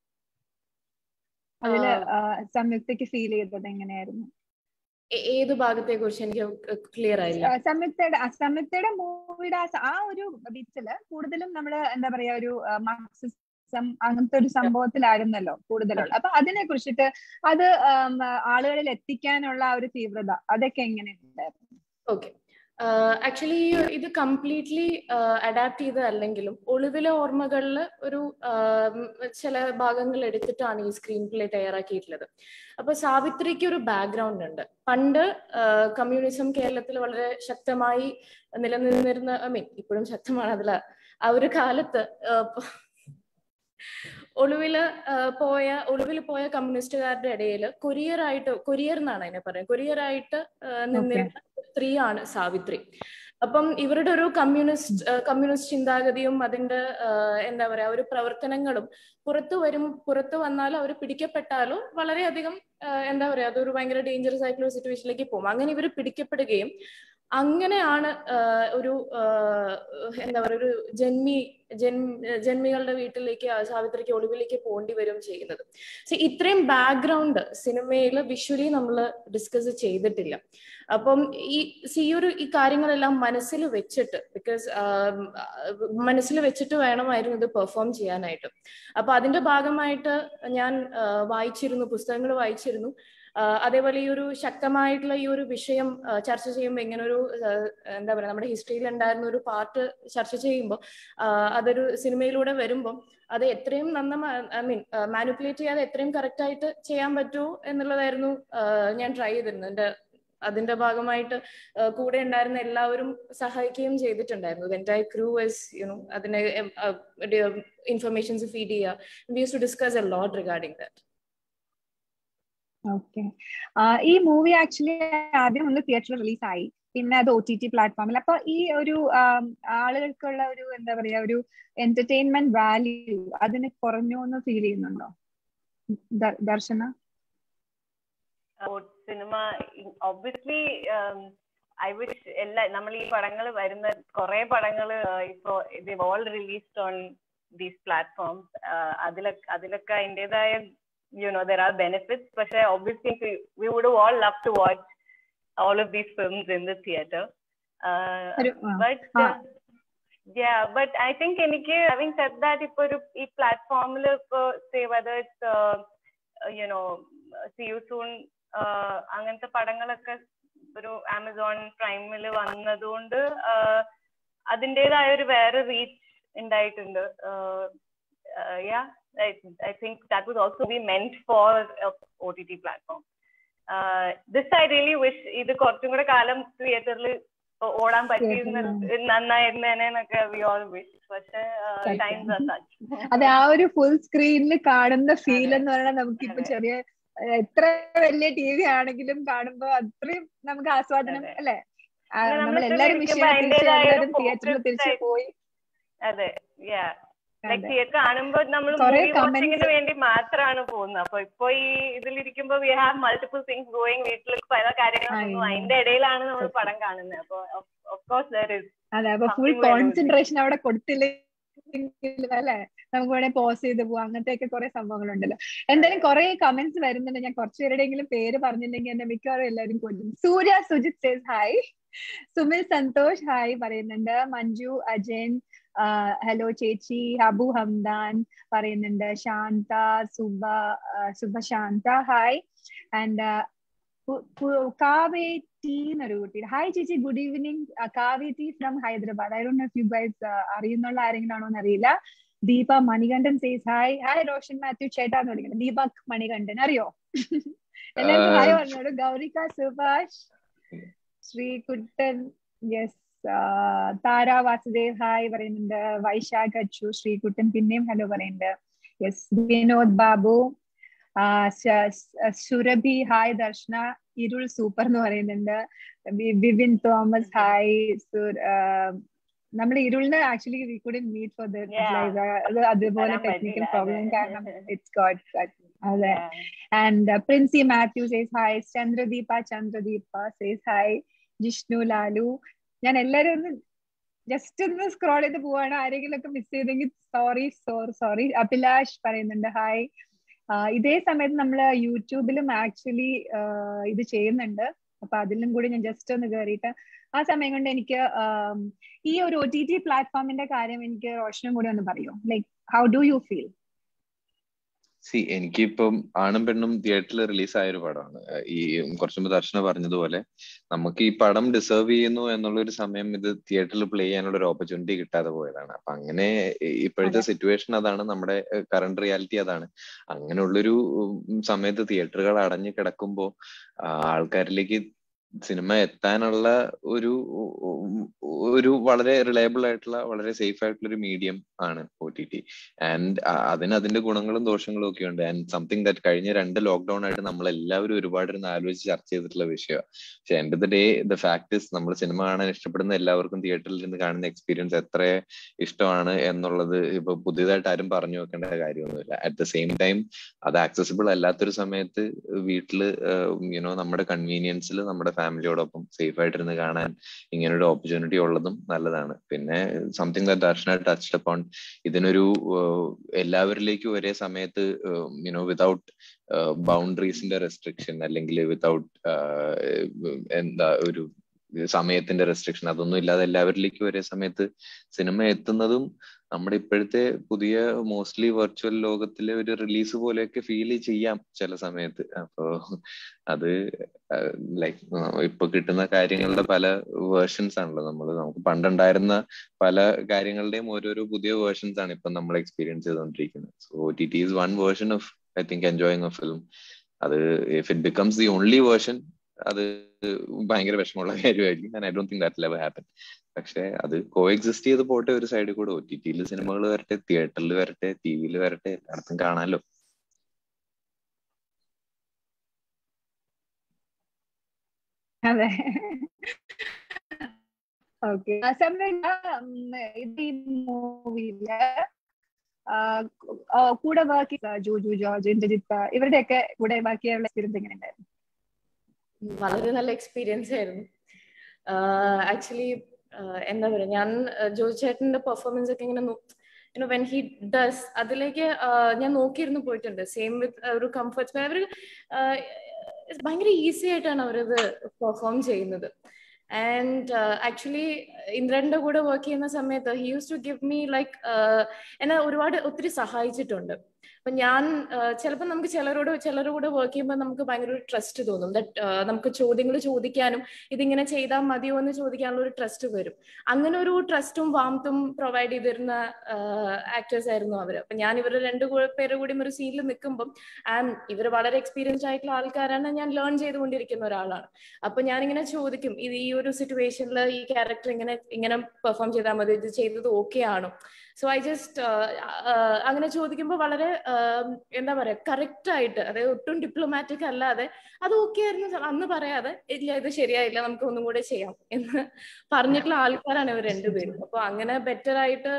അതില് ആ, സംയുക്തയ്ക്ക് ഫീൽ ചെയ്തത് എങ്ങനെയായിരുന്നു ഏ- ഏത് ഭാഗത്തെ കുറിച്ച് എനിക്ക് ക്ലിയർ ആയില്ല ആ, സംയുക്തയുടെ ആ, സംയുക്തയുടെ മൂവിയുടെ ആ സ- ആ ഒരു ബീച്ചില് കൂടുതലും നമ്മള് എന്താ പറയാ ഒരു മാർക്സിസം അങ്ങനത്തെ ഒരു സംഭവത്തിലായിരുന്നല്ലോ കൂടുതലുള്ള അപ്പൊ അതിനെ കുറിച്ചിട്ട് അത് ആം, ആളുകളിൽ എത്തിക്കാനുള്ള ആ ഒരു തീവ്രത അതൊക്കെ എങ്ങനെയുണ്ടായിരുന്നു ഓക്കെ ആക്ച്വലി ഇത് കംപ്ലീറ്റ്ലി അഡാപ്റ്റ് ചെയ്തതല്ലെങ്കിലും ഒളിവിലെ ഓർമ്മകളിൽ ഒരു ആം, ചില ഭാഗങ്ങൾ എടുത്തിട്ടാണ് ഈ സ്ക്രീൻ പ്ലേ തയ്യാറാക്കിയിട്ടുള്ളത് അപ്പൊ സാവിത്രിക്ക് ഒരു ബാക്ക്ഗ്രൗണ്ട് ഉണ്ട് പണ്ട് കമ്മ്യൂണിസം കേരളത്തിൽ വളരെ ശക്തമായി നിലനിന്നിരുന്ന ഐ മീൻ ഇപ്പോഴും ശക്തമാണ് അതിൽ ആ ഒരു കാലത്ത് ആ, പ- ഒളിവില് ആ, പോയ ഒളിവിൽ പോയ കമ്മ്യൂണിസ്റ്റുകാരുടെ ഇടയിൽ കൊറിയർ ആയിട്ട് കൊറിയർ എന്നാണ് അതിനെ പറയുന്നത് കൊറിയർ ആയിട്ട് ആ, നിന്നിരുന്ന സ്ത്രീയാണ് സാവിത്രി അപ്പം ഇവരുടെ ഒരു കമ്മ്യൂണിസ്റ്റ് കമ്മ്യൂണിസ്റ്റ് ചിന്താഗതിയും അതിന്റെ ആ, എന്താ പറയാ ഒരു പ്രവർത്തനങ്ങളും പുറത്തു വരും പുറത്തു വന്നാലോ അവർ പിടിക്കപ്പെട്ടാലോ വളരെയധികം ആ, എന്താ പറയാ അതൊരു ഭയങ്കര ഡേഞ്ചറസ് ആയിട്ടുള്ള ഒരു സിറ്റുവേഷനിലേക്ക് പോകും അങ്ങനെ ഇവർ പിടിക്കപ്പെടുകയും അങ്ങനെയാണ് ആ, ഒരു ആ, എന്താ പറയുക ഒരു ജന്മി ജൻ ജന്മികളുടെ വീട്ടിലേക്ക് ആ സാവിത്രിക്ക് ഒളിവിലേക്ക് പോകേണ്ടി വരും ചെയ്യുന്നത് സോ ഇത്രയും ബാക്ക്ഗ്രൗണ്ട് സിനിമയിൽ വിഷ്വലി നമ്മൾ ഡിസ്കസ് ചെയ്തിട്ടില്ല അപ്പം ഈ സി ഈ ഒരു ഈ കാര്യങ്ങളെല്ലാം മനസ്സിൽ വെച്ചിട്ട് ബിക്കോസ് മനസ്സിൽ വെച്ചിട്ട് വേണമായിരുന്നു ഇത് പെർഫോം ചെയ്യാനായിട്ട് അപ്പൊ അതിന്റെ ഭാഗമായിട്ട് ഞാൻ ആ, വായിച്ചിരുന്നു പുസ്തകങ്ങൾ വായിച്ചിരുന്നു ആ, അതേപോലെ ഈ ഒരു ശക്തമായിട്ടുള്ള ഈ ഒരു വിഷയം ആ, ചർച്ച ചെയ്യുമ്പോൾ ഇങ്ങനെ ഒരു ആ, എന്താ പറയുക നമ്മുടെ ഹിസ്റ്ററിയിൽ ഉണ്ടായിരുന്ന ഒരു പാർട്ട് ചർച്ച ചെയ്യുമ്പോൾ അതൊരു സിനിമയിലൂടെ വരുമ്പോൾ അത് എത്രയും നന്ന ഐ മീൻ മാനിപ്പുലേറ്റ് ചെയ്യാതെ എത്രയും കറക്റ്റ് ആയിട്ട് ചെയ്യാൻ പറ്റുമോ എന്നുള്ളതായിരുന്നു ആ, ഞാൻ ട്രൈ ചെയ്തിരുന്നത് എൻ്റെ അതിന്റെ ഭാഗമായിട്ട് ആ, കൂടെ ഉണ്ടായിരുന്ന എല്ലാവരും സഹായിക്കുകയും ചെയ്തിട്ടുണ്ടായിരുന്നു എൻറ്റയർ ക്രൂ എസ് യുനോ അതിനെ ഇൻഫർമേഷൻസ് ഫീഡ് ചെയ്യുക we use to discuss a lot regarding that okay ഈ മൂവി ആക്ച്വലി ആദ്യം ഒന്ന് തിയേറ്ററിൽ റിലീസ് ആയി പിന്നെ അത് ഒ ടി ടി പ്ലാറ്റ്ഫോമിൽ അപ്പൊ ഈ ഒരു ആം, ആളുകൾക്കുള്ള ഒരു എന്താ പറയാ ഒരു എന്റർടൈൻമെന്റ് വാല്യൂ അതിന് കുറഞ്ഞു എന്ന് ഫീൽ ചെയ്യുന്നുണ്ടോ ദ- ദർശന സിനിമ ഒബ്വിയസ്ലി ഐ വിഷ് എല്ലാ നമ്മൾ ഈ പടങ്ങൾ വരുന്ന കുറെ പടങ്ങൾ ഇപ്പോ all released on these platforms അതിലൊക്കെ അതിലൊക്കെ അതിൻ്റെതായ you know there are benefits പക്ഷെ obviously we, we would have all loved to watch all of these films in the theater uh, ഒരു ആ, but ആ. uh, yeah but i think എനിക്ക് having said that ഇപ്പൊ ഒരു ഈ പ്ലാറ്റ്ഫോമിൽ ഇപ്പൊ say whether it's uh, you know see you soon uh, അങ്ങനത്തെ പടങ്ങളൊക്കെ ഒരു ആമസോൺ പ്രൈമിൽ വന്നതുകൊണ്ട് uh, അതിൻ്റെതായ ഒരു വേറെ റീച്ച് ഉണ്ടായിട്ടുണ്ട് uh, uh, yeah I, I think that would also be meant for a OTT platform. Uh, this I really wish ഇത് കുറച്ചും കൂടെ കാലം തിയേറ്ററിൽ ഓടാൻ പറ്റിയിരുന്ന നന്നായിരുന്നേനെ എന്നൊക്കെ വി ഓൾ വിഷ് പക്ഷെ ടൈംസ് ആർ സച്ച് അതെ ആ ഒരു ഫുൾ സ്ക്രീനിൽ കാണുന്ന ഫീൽ അതെ. എന്ന് പറഞ്ഞാൽ നമുക്കിപ്പോ അതെ. ചെറിയ ഏഹ്, എത്ര വലിയ ടി വി ആണെങ്കിലും കാണുമ്പോ അത്രയും നമുക്ക് ആസ്വാദനം അതെ. അല്ലെ പിന്നെ നമ്മൾ നമ്മളിപ്പോ എല്ലാരും ഇരിക്കുമ്പോ വിഷയം തിരിച്ച് അതിന്റേതായ ഒരു എല്ലാവരും തിയേറ്ററിൽ focused തിരിച്ചു ആയിട്ട് പോയി അതെ യാ ലൈക് അതെ. തിയേറ്റർ കാണുമ്പോ നമ്മൾ കുറേ മൂവി വാച്ചിങ്ങിന് comments- വേണ്ടി മാത്രമാണ് പോകുന്നത് അപ്പൊ ഇപ്പൊ ഈ ഇതിലിരിക്കുമ്പോ we have multiple things going വീട്ടിൽ പല കാര്യങ്ങളും I know. അതിന്റെ ഇടയിലാണ് നമ്മൾ സത്യം. പടം കാണുന്നത് അപ്പൊ ഓഫ് കോഴ്സ് ദർ ഇസ് അതെ അപ്പൊ full Something we're losing. Concentration അവിടെ കൊടുത്തില്ലെങ്കിൽ അല്ലെ നമുക്ക് വേണേ പോസ് ചെയ്ത് പോവാം അങ്ങനത്തെ ഒക്കെ കുറെ സംഭവങ്ങളുണ്ടല്ലോ എന്തായാലും കുറെ കമന്റ്സ് വരുന്നുണ്ട് ഞാൻ കുറച്ചുപേരുടെയെങ്കിലും പേര് പറഞ്ഞില്ലെങ്കിൽ എന്നെ മിക്കവാറും എല്ലാവരും കൊല്ലും Surya Sujith says hi Sumil Santhosh hi പറയുന്നുണ്ട് മഞ്ജു അജയൻ ഹലോ ചേച്ചി അബു ഹംദാൻ പറയുന്നുണ്ട് ശാന്ത സുബ ആ, Suba Shantha hi and Kave T എന്നൊരു കുട്ടി ഹായ് ചേച്ചി good evening Kave T from Hyderabad I don't know you guys അറിയുന്നുള്ള ആരെങ്കിലും ആണോ എന്നറിയില്ല Deepa Manikandan says hi hi Roshan Mathew ചേട്ടാ എന്ന് വിളിക്കുന്നത് ദീപക് മണികണ്ഠൻ അറിയോ എല്ലാവർക്കും ഹായ് പറഞ്ഞോളൂ ഗൗരിക സുഭാഷ് ശ്രീകുട്ടൻ യെസ് താര വാസുദേവ് ഹായ് പറയുന്നുണ്ട് വൈശാഖ് അച്ചു ശ്രീകുട്ടൻ പിന്നെയും ഹലോ പറയുന്നുണ്ട് yes Vinod Babu Surabhi hi Darshana Irul super എന്ന് പറയുന്നുണ്ട് വിപിൻ തോമസ് ഹായ് നമ്മൾ ഇരുളിന് actually we could meet for the അതുപോലെ ടെക്നിക്കൽ പ്രോബ്ലം കാരണം ഇറ്റ്സ് ഗോഡ് അതെ and Princy Mathew says hi Chandradeepa Chandradeepa says hi Jishnu Lalu ഞാൻ എല്ലാരും ഒന്ന് ജസ്റ്റ് ഒന്ന് സ്ക്രോൾ ചെയ്ത് പോവാണ് ആരെങ്കിലും ഒക്കെ മിസ് ചെയ്തെങ്കിൽ സോറി സോർ സോറി അഭിലാഷ് പറയുന്നുണ്ട് ഹായ് ഇതേ സമയത്ത് നമ്മൾ യൂട്യൂബിലും ആക്ച്വലി ഇത് ചെയ്യുന്നുണ്ട് അപ്പൊ അതിലും കൂടി ഞാൻ ജസ്റ്റ് ഒന്ന് കയറിയിട്ട് ആ സമയം കൊണ്ട് എനിക്ക് ഈ ഒരു ഒ ടി ടി പ്ലാറ്റ്ഫോമിന്റെ കാര്യം എനിക്ക് റോഷനും കൂടി ഒന്ന് പറയൂ like how do you feel see എനിക്കിപ്പം ആണും പെണ്ണും തിയേറ്ററിൽ റിലീസ് ആയ ഒരു പടമാണ് ഈ കുറച്ചു മുമ്പ് ദർശന പറഞ്ഞതുപോലെ നമുക്ക് ഈ പടം ഡിസേർവ് ചെയ്യുന്നു എന്നുള്ള ഒരു സമയം ഇത് തിയേറ്ററിൽ പ്ലേ ചെയ്യാനുള്ള ഒരു ഓപ്പർച്യൂണിറ്റി കിട്ടാതെ പോയതാണ് അപ്പൊ അങ്ങനെ ഇപ്പോഴത്തെ സിറ്റുവേഷൻ അതാണ് നമ്മുടെ കറണ്ട് റിയാലിറ്റി അതാണ് അങ്ങനെയുള്ളൊരു സമയത്ത് തിയേറ്ററുകൾ അടഞ്ഞു കിടക്കുമ്പോൾ ആൾക്കാരിലേക്ക് സിനിമ എത്താനുള്ള ഒരു ഒരു വളരെ റിലയബിൾ ആയിട്ടുള്ള വളരെ സേഫ് ആയിട്ടുള്ള ഒരു മീഡിയം ആണ് ഒ ടി ടി ആൻഡ് അതിന് അതിന്റെ ഗുണങ്ങളും ദോഷങ്ങളും ഒക്കെ ഉണ്ട് ആൻഡ് സംതിങ് ദാറ്റ് കഴിഞ്ഞ രണ്ട് ലോക്ക്ഡൌൺ ആയിട്ട് നമ്മൾ എല്ലാവരും ഒരുപാട് ഇരുന്ന് ആലോചിച്ച് ചർച്ച ചെയ്തിട്ടുള്ള വിഷയമാണ് പക്ഷെ end the day the fact നമ്മൾ സിനിമ കാണാൻ ഇഷ്ടപ്പെടുന്ന എല്ലാവർക്കും തിയേറ്ററിൽ ഇരുന്ന് കാണുന്ന എക്സ്പീരിയൻസ് എത്ര ഇഷ്ടമാണ് എന്നുള്ളത് ഇപ്പൊ പുതിയതായിട്ട് ആരും പറഞ്ഞു വെക്കേണ്ട കാര്യമൊന്നുമില്ല അറ്റ് ദ സെയിം ടൈം അത് ആക്സസിബിൾ അല്ലാത്തൊരു സമയത്ത് വീട്ടില് യുനോ നമ്മുടെ കൺവീനിയൻസിൽ നമ്മുടെ ഫാമിലിയോടൊപ്പം സേഫ് ആയിട്ടിരുന്ന് കാണാൻ ഇങ്ങനെ ഒരു ഓപ്പർച്യൂണിറ്റി ഉള്ളതും നല്ലതാണ് പിന്നെ something that Darshana touched upon ഇതിനൊരു എല്ലാവരിലേക്കും ഒരേ സമയത്ത് യുനോ വിതൗട്ട് ബൗണ്ടറീസിന്റെ റെസ്ട്രിക്ഷൻ അല്ലെങ്കിൽ വിതൗട്ട് എന്താ ഒരു സമയത്തിന്റെ റെസ്ട്രിക്ഷൻ അതൊന്നും ഇല്ലാതെ എല്ലാവരിലേക്കും ഒരേ സമയത്ത് സിനിമ എത്തുന്നതും നമ്മുടെ ഇപ്പോഴത്തെ പുതിയ മോസ്റ്റ്ലി വെർച്വൽ ലോകത്തിലെ ഒരു റിലീസ് പോലെയൊക്കെ ഫീൽ ചെയ്യാം ചില സമയത്ത് അപ്പോ അത് ലൈക്ക് ഇപ്പൊ കിട്ടുന്ന കാര്യങ്ങളുടെ പല വേർഷൻസ് ആണല്ലോ നമ്മൾ നമുക്ക് പണ്ടുണ്ടായിരുന്ന പല കാര്യങ്ങളുടെയും ഓരോരോ പുതിയ വേർഷൻസ് ആണ് ഇപ്പൊ നമ്മൾ എക്സ്പീരിയൻസ് ചെയ്തുകൊണ്ടിരിക്കുന്നത് so O T T is one version of I think enjoying a film അത് if it becomes the only version അത് ഭയങ്കര വിഷമമുള്ള കാര്യമായിരിക്കും I don't think that ever happen പക്ഷെ അത് കോ എക്സിസ്റ്റ് ചെയ്ത് പോട്ടെ ഒരു സൈഡിൽ കൂടെ ഒ ടി ടിയിൽ സിനിമകൾ വരട്ടെ തിയേറ്ററിൽ വരട്ടെ ടി വിയിൽ വരട്ടെ എല്ലായിടത്തും കാണാലോ അതെ ഓക്കെ ഇത് ഈ മൂവിയില് കൂടെ വർക്ക് ജോജു ജോർജ് ഇന്ദ്രജിത്ത് ഇവരുടെയൊക്കെ കൂടെ വർക്ക് ചെയ്യാനുള്ള എക്സ്പീരിയൻസ് എങ്ങനെ ഉണ്ടായിരുന്നു വളരെ നല്ല എക്സ്പീരിയൻസ് ആയിരുന്നു ആക്ച്വലി എന്താ പറയുക ഞാൻ ജോജു ചേട്ടന്റെ പെർഫോമൻസ് ഒക്കെ ഇങ്ങനെ യുനോ വെൻ ഹി ഡസ് അതിലേക്ക് ഞാൻ നോക്കിയിരുന്നു പോയിട്ടുണ്ട് സെയിം വിത്ത് ഒരു കംഫർട്ട്സ് അവർ ഭയങ്കര ഈസി ആയിട്ടാണ് അവരത് പെർഫോം ചെയ്യുന്നത് ആൻഡ് ആക്ച്വലി ഇന്ദ്രന്റെ കൂടെ വർക്ക് ചെയ്യുന്ന സമയത്ത് he use to give me like എന്നെ ഒരുപാട് ഒത്തിരി സഹായിച്ചിട്ടുണ്ട് അപ്പൊ ഞാൻ ചിലപ്പോൾ നമുക്ക് ചിലരോട് ചിലരുടെ കൂടെ വർക്ക് ചെയ്യുമ്പോൾ നമുക്ക് ഭയങ്കര ഒരു ട്രസ്റ്റ് തോന്നും ദറ്റ് നമുക്ക് ചോദ്യങ്ങൾ ചോദിക്കാനും ഇതിങ്ങനെ ചെയ്താൽ മതിയോ എന്ന് ചോദിക്കാനുള്ള ഒരു ട്രസ്റ്റ് വരും അങ്ങനെ ഒരു ട്രസ്റ്റും വാമത്തും പ്രൊവൈഡ് ചെയ്തിരുന്ന ആക്ടേഴ്സ് ആയിരുന്നു അവർ അപ്പൊ ഞാൻ ഇവർ രണ്ടു പേരുടെ കൂടിയും ഒരു സീനിൽ നിൽക്കുമ്പോൾ ആൻഡ് ഇവർ വളരെ എക്സ്പീരിയൻസ്ഡ് ആയിട്ടുള്ള ആൾക്കാരാണ് ഞാൻ ലേൺ ചെയ്തുകൊണ്ടിരിക്കുന്ന ഒരാളാണ് അപ്പൊ ഞാനിങ്ങനെ ചോദിക്കും ഇത് ഈ ഒരു സിറ്റുവേഷനിൽ ഈ ക്യാരക്ടർ ഇങ്ങനെ ഇങ്ങനെ പെർഫോം ചെയ്താൽ മതി ഇത് ചെയ്തത് ഓക്കെ ആണോ സോ ഐ ജസ്റ്റ് അങ്ങനെ ചോദിക്കുമ്പോൾ വളരെ എന്താ പറയാ കറക്റ്റ് ആയിട്ട് അതായത് ഒട്ടും ഡിപ്ലോമാറ്റിക് അല്ലാതെ അത് ഓക്കെ ആയിരുന്നു അന്ന് പറയാതെ ഇല്ല ഇത് ശരിയായില്ല നമുക്ക് ഒന്നും കൂടെ ചെയ്യാം എന്ന് പറഞ്ഞിട്ടുള്ള ആൾക്കാരാണ് ഇവർ രണ്ടുപേരും അപ്പൊ അങ്ങനെ ബെറ്റർ ആയിട്ട്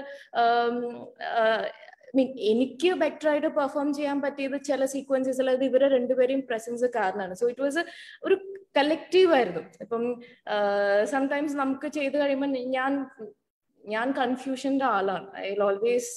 എനിക്ക് ബെറ്റർ ആയിട്ട് പെർഫോം ചെയ്യാൻ പറ്റിയത് ചില സീക്വൻസസിൽ അത് ഇവരെ രണ്ടുപേരെയും പ്രസൻസ് കാരണമാണ് സോ ഇറ്റ് വാസ് ഒരു കലക്റ്റീവ് ആയിരുന്നു ഇപ്പം സംടൈംസ് നമുക്ക് ചെയ്ത് കഴിയുമ്പോൾ ഞാൻ ഞാൻ കൺഫ്യൂഷന്റെ ആളാണ് ഐ ഓൾവേസ്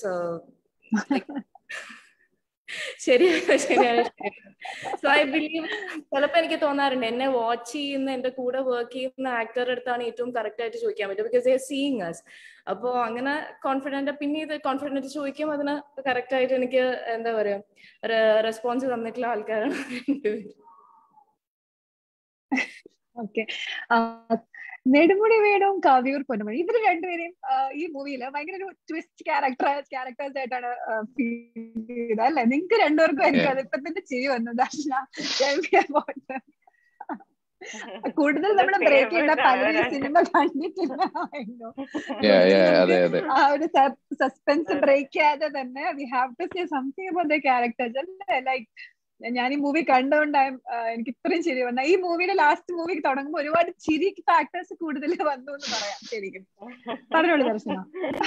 ശരിയാണ് ശരിയാണ് സോ ഐ ബിലീവ് ചിലപ്പോ എനിക്ക് തോന്നാറുണ്ട് എന്നെ വാച്ച് ചെയ്യുന്ന എന്റെ കൂടെ വർക്ക് ചെയ്യുന്ന ആക്ടറുടെ അടുത്താണ് ഏറ്റവും കറക്റ്റ് ആയിട്ട് ചോദിക്കാൻ പറ്റും ബിക്കോസ് ദേ സീയിങ് അസ് അപ്പോ അങ്ങനെ കോൺഫിഡന്റ് പിന്നെ ഇത് കോൺഫിഡന്റ് ചോദിക്കും അതിന് കറക്റ്റ് ആയിട്ട് എനിക്ക് എന്താ പറയാ റെസ്പോൺസ് തന്നിട്ടുള്ള ആൾക്കാരാണ് രണ്ടുപേരും ഓക്കെ നെടുമുടി വേണും കവിയൂർ പൊന്നമണി ഇവര് രണ്ടുപേരെയും ഈ മൂവിയില് ഭയങ്കര ഒരു ട്വിസ്റ്റ് ക്യാരക്ടർ ക്യാരക്ടേഴ്സ് ആയിട്ടാണ് ഫീൽ ചെയ്തത് അല്ലെ നിങ്ങക്ക് രണ്ടുപേർക്കും എനിക്ക് അത് ഇപ്പൊ തന്നെ ചിരി വന്നു ദർശന കൂടുതൽ നമ്മൾ ബ്രേക്ക് ചെയ്യേണ്ട പലരും സിനിമ കണ്ടിട്ടില്ല ആ ഒരു സസ്പെൻസ് ബ്രേക്ക് ചെയ്യാതെ തന്നെ we have to say something about the characters അല്ലേ ലൈക്ക് ഞാൻ ഈ മൂവി കണ്ടുകൊണ്ടായി എനിക്ക് ഇത്രയും ചിരി വന്ന ഈ മൂവിയുടെ ലാസ്റ്റ് മൂവി തുടങ്ങുമ്പോൾ ഒരുപാട് ചിരി ഫാക്ടേഴ്സ് കൂടുതൽ വന്നു എന്ന് പറയാം ശരിക്കും പറഞ്ഞോളൂ ദർശന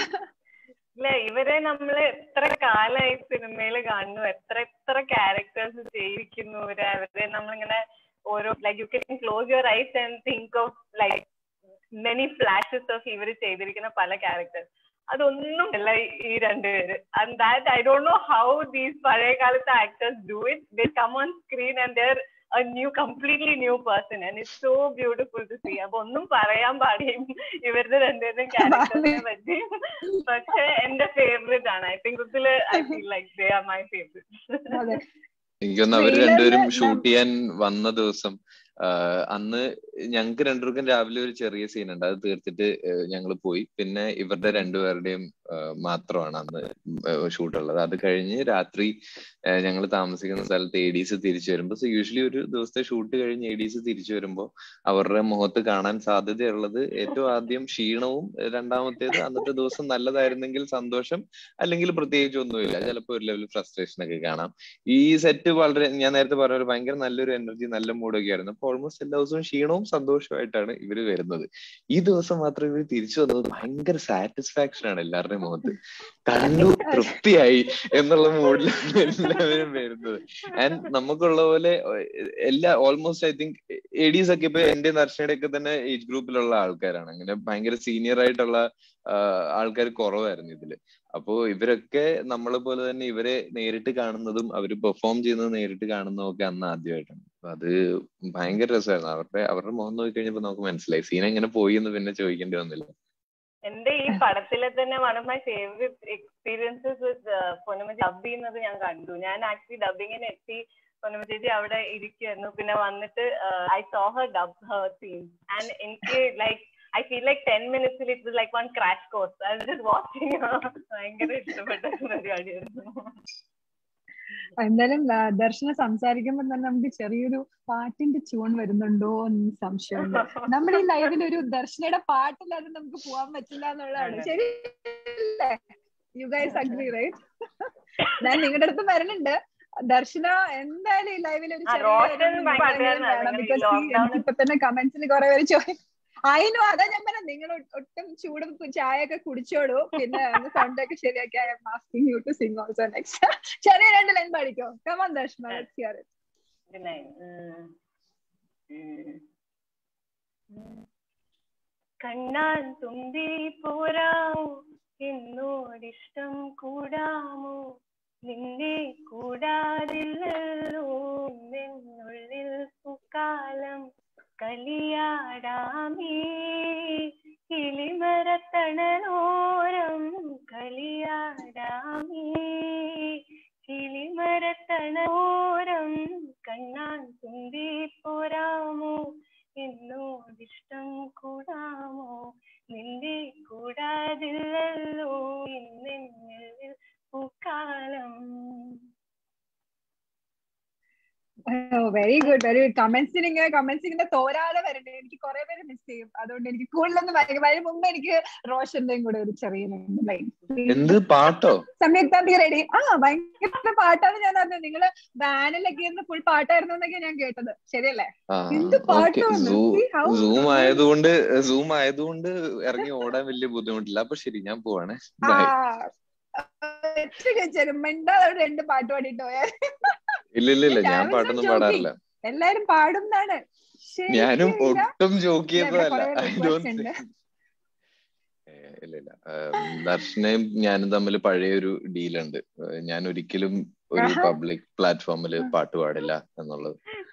ഇല്ല ഇവരെ നമ്മള് എത്ര കാലമായി സിനിമയിൽ കാണുന്നു എത്ര എത്ര ക്യാരക്ടേഴ്സ് ചെയ്യിക്കുന്നു ഇവരെ അവരെ നമ്മളിങ്ങനെ ഓരോ like you can close your eyes and think of like many flashes of ഇവർ ചെയ്തിരിക്കുന്ന പല ക്യാരക്ടേഴ്സ് അതൊന്നും അല്ല ഈ രണ്ടുപേര് and that I don't know how these പഴയ കാലത്തെ actors do it they come on screen and there a new completely new person and it's so beautiful to see അപ്പൊ ഒന്നും പറയാൻ പാടിയും ഇവരുടെ രണ്ടുപേരുടെയും ക്യാരക്ടറിനെ പറ്റി പക്ഷെ എന്റെ ഫേവറേറ്റ് ആണ് ഐ തിങ്ക് ഇതില് I feel like they are my favourite എനിക്കൊന്ന് അവര് രണ്ടുപേരും ഷൂട്ട് ചെയ്യാൻ വന്ന ദിവസം അന്ന് ഞങ്ങൾക്ക് രണ്ടുപേർക്കും രാവിലെ ഒരു ചെറിയ സീൻ ഉണ്ട് അത് തീർത്തിട്ട് ഞങ്ങൾ പോയി പിന്നെ ഇവരുടെ രണ്ടുപേരുടെയും മാത്രമാണ് അന്ന് ഷൂട്ടുള്ളത് അത് കഴിഞ്ഞ് രാത്രി ഞങ്ങൾ താമസിക്കുന്ന സ്ഥലത്ത് എ ഡീസ് തിരിച്ചു വരുമ്പോൾ സോ യൂഷ്വലി ഒരു ദിവസത്തെ ഷൂട്ട് കഴിഞ്ഞ് എ ഡീസ് തിരിച്ചു വരുമ്പോൾ അവരുടെ മുഖത്ത് കാണാൻ സാധ്യതയുള്ളത് ഏറ്റവും ആദ്യം ക്ഷീണവും രണ്ടാമത്തേത് അന്നത്തെ ദിവസം നല്ലതായിരുന്നെങ്കിൽ സന്തോഷം അല്ലെങ്കിൽ പ്രത്യേകിച്ച് ഒന്നുമില്ല ചിലപ്പോൾ ഒരു ലെവൽ ഫ്രസ്ട്രേഷൻ ഒക്കെ കാണാം ഈ സെറ്റ് വളരെ ഞാൻ നേരത്തെ പറഞ്ഞ പോലെ ഭയങ്കര നല്ലൊരു എനർജി നല്ല മൂഡൊക്കെ ആയിരുന്നു അപ്പൊ ഓൾമോസ്റ്റ് എല്ലാ ദിവസവും ക്ഷീണവും സന്തോഷമായിട്ടാണ് ഇവര് വരുന്നത് ഈ ദിവസം മാത്രം ഇവർ തിരിച്ചു വന്നത് ഭയങ്കര സാറ്റിസ്ഫാക്ഷൻ ആണ് എല്ലാവരുടെയും മുഖത്ത് കണ്ടു തൃപ്തിയായി എന്നുള്ള മൂഡിലാണ് എല്ലാവരും വരുന്നത് ആൻഡ് നമുക്കുള്ള പോലെ എല്ലാ ഓൾമോസ്റ്റ് ഐ തിങ്ക് എഡീസ് ഒക്കെ ഇപ്പൊ എന്റെ ദർശനയുടെ ഒക്കെ തന്നെ ഏജ് ഗ്രൂപ്പിലുള്ള ആൾക്കാരാണ് അങ്ങനെ ഭയങ്കര സീനിയർ ആയിട്ടുള്ള ആൾക്കാർ കുറവായിരുന്നു ഇതില് അപ്പോ ഇവരൊക്കെ നമ്മളെ പോലെ തന്നെ ഇവരെ നേരിട്ട് കാണുന്നതും അവര് പെർഫോം ചെയ്യുന്നത് നേരിട്ട് കാണുന്നതും ഒക്കെ അന്ന് ആദ്യമായിട്ടാണ് അത് ഭയങ്കര രസമായിരുന്നു അവരുടെ അവരുടെ മുഖം നോക്കി കഴിഞ്ഞപ്പോ നമുക്ക് മനസ്സിലായി സീൻ എങ്ങനെ പോയി എന്ന് പിന്നെ ചോദിക്കേണ്ടി വന്നില്ല എന്റെ ഈ പടത്തിലെ തന്നെ one of my favourite experiences with Ponnamma dub ചെയ്യുന്നത് ഞാൻ കണ്ടു ഞാൻ ആക്ച്വലി ഡബിങ്ങിന് എത്തി പൊന്നമ്മ ചേച്ചി അവിടെ ഇരിക്കുമായിരുന്നു പിന്നെ വന്നിട്ട് I saw her dub her scene and എനിക്ക് like I feel like 10 minutes it was like one crash course. I was just watching ഭയങ്കര ഇഷ്ടപ്പെട്ട പരിപാടിയായിരുന്നു എന്തായാലും ദർശന സംസാരിക്കുമ്പോൾ തന്നെ നമുക്ക് ചെറിയൊരു പാട്ടിന്റെ ട്യൂൺ വരുന്നുണ്ടോ എന്ന് സംശയമുണ്ട് നമ്മുടെ ഈ ലൈവിൽ ഒരു ദർശനയുടെ പാട്ടില്ലാതെ നമുക്ക് പോകാൻ പറ്റില്ല എന്നുള്ളതാണ് ശരി യു ഗൈസ് അഗ്രി റൈറ്റ് ഞാൻ നിങ്ങളുടെ അടുത്ത് വരുന്നുണ്ട് ദർശന എന്തായാലും ഈ ലൈവിൽ ഒരു ഇപ്പൊ തന്നെ കമന്റ്സിൽ കുറെ പേര് ചോദിക്കും അതിനും അതാ ഞാൻ പറഞ്ഞ നിങ്ങൾ ഒട്ടും ചൂടും ചായ ഒക്കെ കുടിച്ചോളൂ പിന്നെ സൗണ്ട് ഒക്കെ ശരിയാക്കി I'm asking you to sing also next ചെറിയ രണ്ട് ലൈൻ പാടിക്കോ come on Darshana let's hear it കണ്ണാൻ തുമ്പി പോരാമോ എന്നോടിഷ്ടം കൂടാമോ നിന്നെ കൂടാതില്ലല്ലോ എന്നുള്ളിൽ പൂക്കാലം കളിയാടാമേ കിളിമരത്തണലോരം കളിയാടാമേ കിളിമരത്തണലോരം കണ്ണാൻ തുമ്പി പോരാമോ എന്നോടിഷ്ടം കൂടാമോ നിന്റെ കൂടാതില്ലല്ലോ ഇന്നെന്നിൽ പൂക്കാലം വെരി ഗുഡ് വെരി ഗുഡ് കമന്റ്സിന് ഇങ്ങനെ കമന്റ്സ് ഇങ്ങനെ തോരാതെ വരണ്ടേ എനിക്ക് കുറെ പേര് മിസ് ചെയ്യും അതുകൊണ്ട് എനിക്ക് കൂടുതലൊന്നും വരും മുമ്പ് എനിക്ക് റോഷന്റെയും കൂടെ ഒരു ചെറിയ ലൈൻ എന്ത് പാട്ടോ സംയുക്താന്തി റെഡി ആ ഭയങ്കര പാട്ടാണ് ഞാൻ അറിഞ്ഞത് നിങ്ങള് വാനിലൊക്കെ ഇരുന്ന് ഫുൾ പാട്ടായിരുന്നു എന്നൊക്കെ ഞാൻ കേട്ടത് ശരിയല്ലേ എന്ത് പാട്ടാണ് സൂം ആയതുകൊണ്ട് സൂം ആയതുകൊണ്ട് ഇറങ്ങി ഓടാൻ വലിയ ബുദ്ധിമുട്ടില്ല അപ്പൊ ശരി ഞാൻ പോവാണേ മിണ്ടാതെ രണ്ട് പാട്ട് പാടിട്ടോ ഇല്ല ഇല്ല ഇല്ല ഞാൻ പാട്ടൊന്നും പാടാറില്ല എല്ലാരും പാടുന്നാണ് ഞാനും ഒട്ടും ജോക്ക് ചെയ്തതല്ല ഐ ഡോണ്ട് ഇല്ല ഇല്ല ദർശനയും ഞാനും തമ്മിൽ പഴയൊരു ഡീലുണ്ട് ഞാൻ ഒരിക്കലും ഒരു പബ്ലിക് പ്ലാറ്റ്ഫോമിൽ പാട്ട് പാടില്ല എന്നുള്ളത്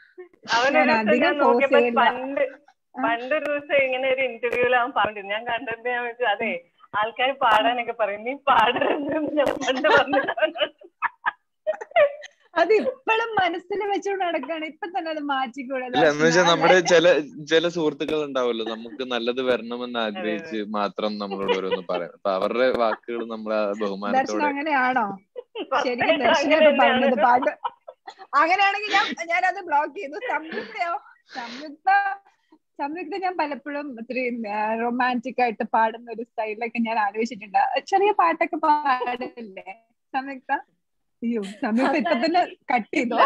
പണ്ട് പണ്ടൊരു ദിവസം ഇങ്ങനെ ഒരു ഇന്റർവ്യൂവിൽ അവൻ പറഞ്ഞിരുന്നു ഞാൻ കണ്ടത് ഞാൻ വെച്ചു അതെ ആൾക്കാർ പാടാനൊക്കെ പറയും നീ പാടരുത് ഞാൻ പണ്ട് പറഞ്ഞു അത് ഇപ്പോഴും മനസ്സിൽ വെച്ചുകൊണ്ട് നടക്കാണ് ഇപ്പൊ തന്നെ അത് മാറ്റിക്കൂടെ ഇല്ല എന്ന് വെച്ചാൽ നമ്മുടെ ചില ചില സുഹൃത്തുക്കൾ ഉണ്ടാവുമല്ലോ നമുക്ക് നല്ലത് വരണമെന്ന് ആഗ്രഹിച്ച് മാത്രം നമ്മളോട് ഓരോന്ന് പറയാം അപ്പൊ അവരുടെ വാക്കുകൾ നമ്മൾ ആ ദർശനം ബഹുമാനത്തോടെ അങ്ങനെയാണോ ശരിക്കും അങ്ങനെ ദർശനൊക്കെ പറഞ്ഞത് തന്നെയാണ്. പാട്ട് അങ്ങനെയാണെങ്കിൽ ഞാൻ ഞാനത് ബ്ലോക്ക് ചെയ്തു സംയുക്തയോ സംയുക്ത സംയുക്ത ഞാൻ പലപ്പോഴും ഒത്തിരി റൊമാൻറ്റിക് ആയിട്ട് പാടുന്ന ഒരു സ്റ്റൈലൊക്കെ ഞാൻ ആലോചിച്ചിട്ടുണ്ട് ചെറിയ പാട്ടൊക്കെ പാടില്ലേ സംയുക്ത അയ്യോ സംയുക്ത ഇപ്പൊ തന്നെ കട്ട് ചെയ്തോ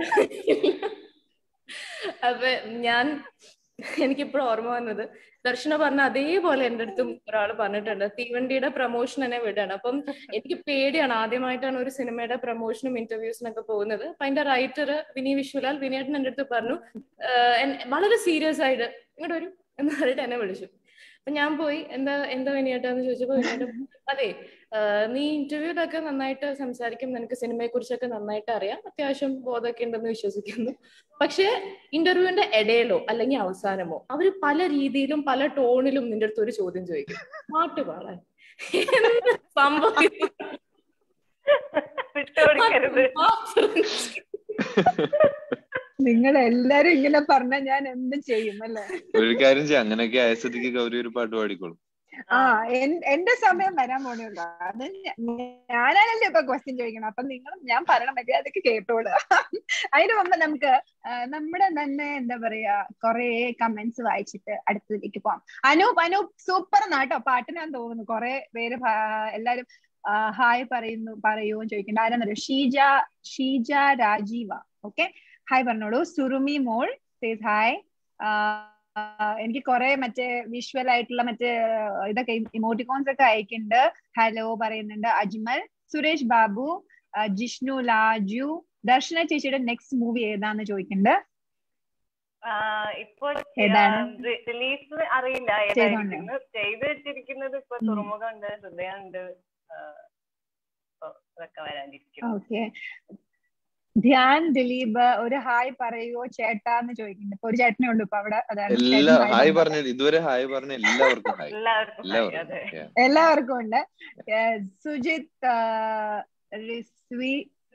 അപ്പൊ ഞാൻ എനിക്കിപ്പോഴും ഓർമ്മ വന്നത് ദർശന പറഞ്ഞ അതേപോലെ എൻ്റെ അടുത്തും ഒരാൾ പറഞ്ഞിട്ടുണ്ട് തീവണ്ടിയുടെ പ്രൊമോഷൻ എന്നെ വിടാണ് അപ്പം എനിക്ക് പേടിയാണ് ആദ്യമായിട്ടാണ് ഒരു സിനിമയുടെ പ്രൊമോഷനും ഇന്റർവ്യൂസിനൊക്കെ പോകുന്നത് അപ്പൊ അതിന്റെ റൈറ്റർ വിനി വിശ്വലാൽ വിനയേട്ടൻ എൻ്റെ അടുത്ത് പറഞ്ഞു "ആഹ് എൻ- വളരെ സീരിയസ് ആയിട്ട് ഇങ്ങോട്ട് വരും എന്ന് പറഞ്ഞിട്ട് എന്നെ വിളിച്ചു അപ്പൊ ഞാൻ പോയി എന്താ എന്താ വിനയേട്ടാന്ന് ചോദിച്ചപ്പോ വിനയേട്ടൻ അതെ ആഹ് നീ ഇന്റർവ്യൂലൊക്കെ നന്നായിട്ട് സംസാരിക്കും നിനക്ക് സിനിമയെ കുറിച്ചൊക്കെ നന്നായിട്ട് അറിയാം അത്യാവശ്യം ബോധമൊക്കെ ഉണ്ടെന്ന് വിശ്വസിക്കുന്നു പക്ഷെ ഇന്റർവ്യൂവിന്റെ ഇടയിലോ അല്ലെങ്കിൽ അവസാനമോ അവര് പല രീതിയിലും പല ടോണിലും നിന്റെ അടുത്ത് ഒരു ചോദ്യം ചോദിക്കും പാട്ട് പാടാൻ എന്ത് സംഭവിക്കും വിട്ടുകൊടുക്കരുത് നിങ്ങൾ എല്ലാരും ഇങ്ങനെ പറഞ്ഞ ഞാൻ എന്ത് ചെയ്യും അല്ലേ ഒരു കാര്യം ചെയ്യാം അങ്ങനെയൊക്കെ ആയ സ്ഥിതിക്ക് ഗൗരി ഒരു പാട്ട് പാടിക്കോളും ആ എൻ- എന്റെ സമയം വരാൻ പോണുള്ളൂ അത് ഞ- ഞാനാണല്ലോ ഇപ്പൊ ക്വസ്റ്റ്യൻ ചോദിക്കണം അപ്പൊ നിങ്ങൾ ഞാൻ പറയണ മതി അതൊക്കെ കേട്ടോളൂ അതിന് മുമ്പ് നമുക്ക് ആ, നമ്മുടെ തന്നെ എന്താ പറയാ കൊറേ കമന്റ്സ് വായിച്ചിട്ട് അടുത്തതിലേക്ക് പോവാം അനൂപ് അനൂപ് സൂപ്പർ നാട്ടോ പാട്ടിനാന്ന് തോന്നുന്നു കൊറേ പേര് ഭ- എല്ലാരും ഹായ് പറയുന്നു പറയൂ ചോദിക്കണ്ട ആരാന്നറിയോ ഷീജ ഷീജ രാജീവ ഓക്കെ ഹായ് പറഞ്ഞോളൂ സുറുമി മോൾ സേസ് ഹായ് എനിക്ക് കുറെ മറ്റേ വിഷ്വൽ ആയിട്ടുള്ള മറ്റേ ആ, ഇതൊക്കെ ഇമോട്ടിക്കോൺസ് ഒക്കെ അയക്കുന്നുണ്ട് ഹലോ പറയുന്നുണ്ട് അജ്മൽ സുരേഷ് ബാബു ആ, ജിഷ്ണു ലാജു ദർശന ചേച്ചിയുടെ നെക്സ്റ്റ് മൂവി ഏതാന്ന് ചോദിക്കുന്നുണ്ട് ആഹ് ഇപ്പോൾ ഏതാണ്? റിലീസ് അറിയില്ല ചെയ്തോണ്ട്. ഏതായിരിക്കുന്നു ചെയ്ത് വെച്ചിരിക്കുന്നത് ഇപ്പൊ ഉം. തുറമുഖമുണ്ട് ഹൃദയമുണ്ട് ആഹ് ഇപ്പൊ അതൊക്കെ വരാനിരിക്കുന്നു ഓക്കെ ധ്യാൻ ദിലീപ് ഒരു ഹായ് പറയുവോ ചേട്ടാന്ന് ചോദിക്കുന്നുണ്ട് ഇപ്പൊ ഒരു ചേട്ടനേ ഉള്ളൂ ഇപ്പൊ അവിടെ അതാണ് എല്ലാ ചേട്ടൻ ഹായ് പറഞ്ഞത്. പറഞ്ഞ ഇതുവരെ ഹായ് പറഞ്ഞ എല്ലാവർക്കും ഹായ് എല്ലാവർക്കും hi, എല്ലാവർക്കും അതെ yeah. എല്ലാവർക്കും ഉണ്ട് ഏർ സുജിത് ആ, റിസ്വി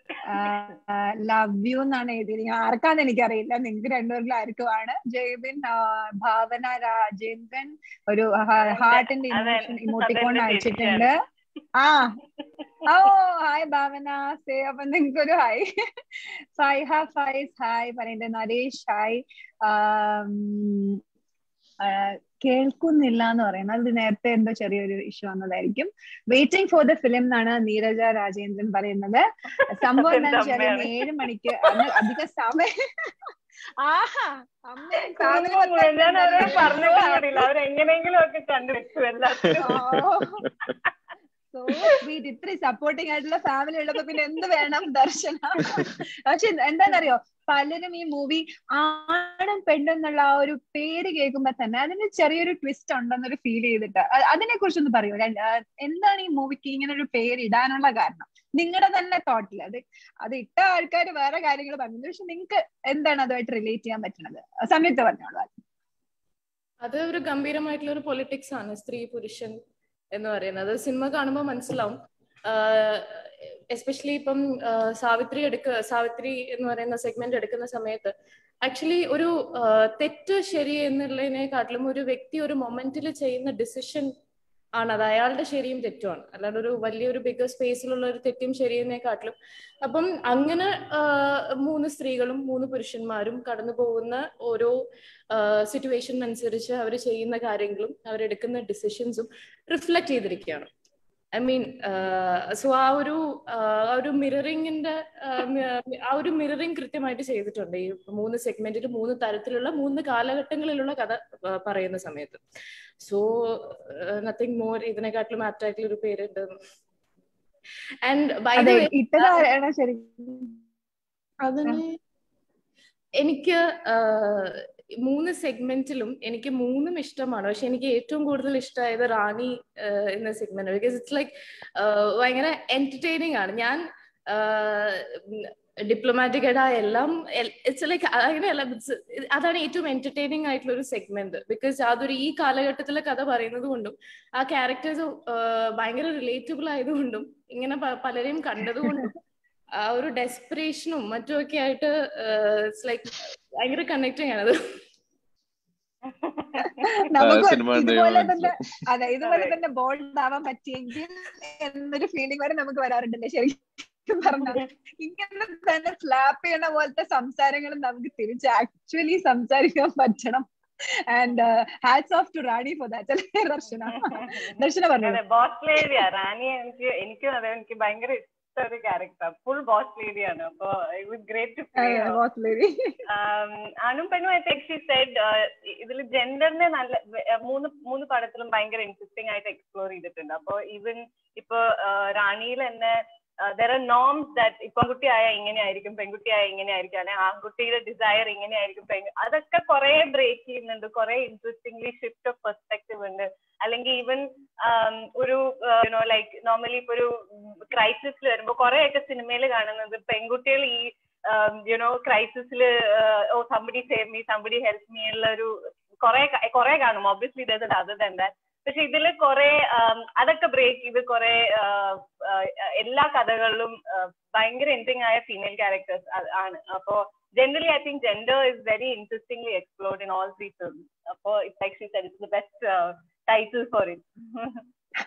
ലവ് യു എന്നാണ് എഴുതിയിരിക്കുന്നത് ആർക്കാന്ന് എനിക്കറിയില്ല നിങ്ങൾക്ക് രണ്ടുപേരിലും ആർക്കുമാണ് ജയ്ബിൻ ആ, ഭാവന രാജേന്ദ്രൻ ഒരു ഹാർട്ടിന്റെ അതെ, ഇമോഷൻ ഇമോട്ടിക്കോൺ അതെന്റെ അയച്ചിട്ടുണ്ട് ആ ഓ ഹായ് ഭാവന സേ അപ്പൊ നിങ്ങൾക്ക് ഒരു ഹായ് ഫൈഹ ഫൈസ് ഹായ് പറയുന്നുണ്ട് നരേഷ് ഹായ് ആം, ആ, കേൾക്കുന്നില്ല എന്ന് പറയുന്നത് അത് നേരത്തെ എന്തോ ചെറിയൊരു ഇഷ്യൂ വന്നതായിരിക്കും വെയിറ്റിംഗ് ഫോർ ദ ഫിലിം എന്നാണ് നീരജ രാജേന്ദ്രൻ പറയുന്നത് സംഭവം എന്താണെന്ന് വെച്ചാൽ അതെന്താ ഏഴ് മണിക്ക് അന്ന് അധിക സമയം ആഹാ അമ്മയും കുടുംബം മുഴുവൻ ഞാൻ അവരോട് പറഞ്ഞിട്ട് കൂടിയില്ല അവരെങ്ങനെയെങ്കിലും ഒക്കെ കണ്ടുവെച്ചു എല്ലാത്തിനും സോ സ്വീറ്റ് ഇത്രയും സപ്പോർട്ടിങ് ആയിട്ടുള്ള ഫാമിലി ഉള്ളപ്പോ പിന്നെ എന്ത് വേണം ദർശന പക്ഷെ എന്താണെന്നറിയോ പലരും ഈ മൂവി ആണും പെണ്ണും എന്നുള്ള ആ ഒരു പേര് കേൾക്കുമ്പോ തന്നെ അതിന് ചെറിയൊരു ട്വിസ്റ്റ് ഉണ്ടെന്നൊരു ഫീൽ ചെയ്തിട്ട് അ- അതിനെ കുറിച്ചൊന്ന് പറയൂ രണ്ട്- ആ, എന്താണ് ഈ മൂവിക്ക് ഇങ്ങനെ ഒരു പേര് ഇടാനുള്ള കാരണം നിങ്ങളുടെ തന്നെ തോട്ടിൽ അത് അത് ഇട്ട ആൾക്കാർ വേറെ കാര്യങ്ങൾ പറഞ്ഞു പക്ഷെ നിങ്ങൾക്ക് എന്താണ് അതുമായിട്ട് റിലേറ്റ് ചെയ്യാൻ പറ്റുന്നത് സംയുക്ത പറഞ്ഞോളൂ അത് ഒരു ഗംഭീരമായിട്ടുള്ള ഒരു പൊളിറ്റിക്സ് ആണ് സ്ത്രീ പുരുഷൻ എന്ന് പറയുന്നത് അത് സിനിമ കാണുമ്പോൾ മനസ്സിലാവും എസ്പെഷ്യലി ഇപ്പം ആഹ് സാവിത്രി എടുക്ക സാവിത്രി എന്ന് പറയുന്ന സെഗ്മെന്റ് എടുക്കുന്ന സമയത്ത് ആക്ച്വലി ഒരു ആഹ് തെറ്റ് ശരി എന്നുള്ളതിനെക്കാട്ടിലും ഒരു വ്യക്തി ഒരു മൊമെന്റിൽ ചെയ്യുന്ന ഡിസിഷൻ ആണ് അത് അയാളുടെ ശരിയും തെറ്റുമാണ് അല്ലാണ്ട് ഒരു വലിയൊരു ബിഗർ സ്പേസിലുള്ള ഒരു തെറ്റും ശരിയെന്നേക്കാട്ടിലും അപ്പം അങ്ങനെ ആഹ് മൂന്ന് സ്ത്രീകളും മൂന്ന് പുരുഷന്മാരും കടന്നു പോകുന്ന ഓരോ സിറ്റുവേഷൻ അനുസരിച്ച് അവർ ചെയ്യുന്ന കാര്യങ്ങളും അവരെടുക്കുന്ന ഡിസിഷൻസും റിഫ്ലക്ട് ചെയ്തിരിക്കുകയാണ് ഐ മീൻ സോ ആ ഒരു ആഹ് ആ ഒരു മിററിങ്ങിന്റെ ആ ഒരു മിററിങ് കൃത്യമായിട്ട് ചെയ്തിട്ടുണ്ട് ഈ മൂന്ന് സെഗ്മെന്റിൽ മൂന്ന് തരത്തിലുള്ള മൂന്ന് കാലഘട്ടങ്ങളിലുള്ള കഥ ആ, പറയുന്ന സമയത്ത് സോ നത്തിങ് മോർ ഇതിനെക്കാട്ടിലും ആപ്റ്റ് ആയിട്ടുള്ള ഒരു പേരുണ്ട് ആൻഡ് ബൈ അതെ ഇട്ടതാരാണ് ശരി അതിന് എനിക്ക് ആഹ്, മൂന്ന് സെഗ്മെന്റിലും എനിക്ക് മൂന്നും ഇഷ്ടമാണ് പക്ഷെ എനിക്ക് ഏറ്റവും കൂടുതൽ ഇഷ്ടമായത് റാണി ആഹ്, എന്ന സെഗ്മെന്റ് ബിക്കോസ് ഇറ്റ്സ് ലൈക്ക് ഭയങ്കര എന്റർടൈനിങ് ആണ് ഞാൻ ഡിപ്ലോമാറ്റിക് ആയിട്ട് ആ എല്ലാം ഇറ്റ്സ് ലൈക്ക് അങ്ങനെയല്ല it's- അതാണ് ഏറ്റവും എന്റർടൈനിങ് ആയിട്ടുള്ള ഒരു സെഗ്മെന്റ് ബിക്കോസ് അതൊരു ഈ കാലഘട്ടത്തിലെ കഥ പറയുന്നത് കൊണ്ടും ആ ക്യാരക്ടേഴ്സ് ഭയങ്കര റിലേറ്റബിൾ ആയതുകൊണ്ടും ഇങ്ങനെ പ- പലരെയും കണ്ടതുകൊണ്ടും ആ ഒരു ഡെസ്പിറേഷനും മറ്റുമൊക്കെ ആയിട്ട് ഇറ്റ്സ് ലൈക്ക് ഭയങ്കര കണക്ടിങ് ആണത് നമുക്ക് സിനിമ കണ്ട് ഇതുപോലെ കഴിയുമ്പോ തന്നെ അതെ ഇതുപോലെ അതെ. തന്നെ ബോൾഡ് ആവാൻ പറ്റിയെങ്കിൽ എന്നൊരു ഫീലിംഗ് വരെ നമുക്ക് വരാറുണ്ടല്ലേ ശരിക്കും പറഞ്ഞാൽ ഇങ്ങനെ തന്നെ സ്ലാപ്പ് ചെയ്യണ പോലത്തെ സംസാരങ്ങളും നമുക്ക് തിരിച്ച് ആക്ച്വലി സംസാരിക്കാൻ പറ്റണം and hats off to Rani for that അല്ലേ ദർശന ദർശന പറഞ്ഞു അതെ ബോസ് ലേഡിയാ റാണി എനിക്ക് എനിക്കും അതെ എനിക്ക് ഭയങ്കര ഇഷ്ട ഒരു ക്യാരക്ടർ ഫുൾ ബോസ് ലേഡിയാണ് അപ്പൊ it was great to play ആണും പെണ്ണും ഐ തിങ്ക് ഷി സെഡ് ഇതിൽ ജെൻഡറിനെ നല്ല വെ- uh, മൂന്ന് മൂന്ന് പടത്തിലും ഭയങ്കര ഇൻട്രസ്റ്റിംഗ് ആയിട്ട് എക്സ്പ്ലോർ ചെയ്തിട്ടുണ്ട് അപ്പൊ ഈവൻ ഇപ്പൊ റാണിയിൽ തന്നെ ദർ ആർ നോംസ് ദാറ്റ് പെൺകുട്ടിയായ ഇങ്ങനെയായിരിക്കും പെൺകുട്ടിയായ ഇങ്ങനെയായിരിക്കും അല്ലെങ്കിൽ ആൺകുട്ടിയുടെ ഡിസയർ ഇങ്ങനെയായിരിക്കും പെൺ അതൊക്കെ കുറെ ബ്രേക്ക് ചെയ്യുന്നുണ്ട് കുറെ ഇൻട്രസ്റ്റിംഗ്ലി ഷിഫ്റ്റ് ഓഫ് പെർസ്പെക്റ്റീവ് ഉണ്ട് അല്ലെങ്കിൽ ഈവൻ ഒരു യുനോ ലൈക്ക് നോർമലി ഇപ്പൊ ഒരു ക്രൈസിസിൽ വരുമ്പോൾ കുറെയൊക്കെ സിനിമയിൽ കാണുന്നത് പെൺകുട്ടികൾ ഈ യുനോ ക്രൈസിസിൽ oh somebody save me somebody help me ഉള്ള ഒരു കുറെ കുറെ കാണും obviously does other than that പക്ഷെ ഇതില് കുറെ അതൊക്കെ ബ്രേക്ക് ചെയ്ത് കുറെ എല്ലാ കഥകളിലും uh, ഭയങ്കര ഇൻട്രിങ് ആയ ഫീമെയിൽ ക്യാരക്ടേഴ്സ് ആണ് അപ്പോ generally I think gender is very interestingly explored in all three films അപ്പോ it's like she said it's the best title for it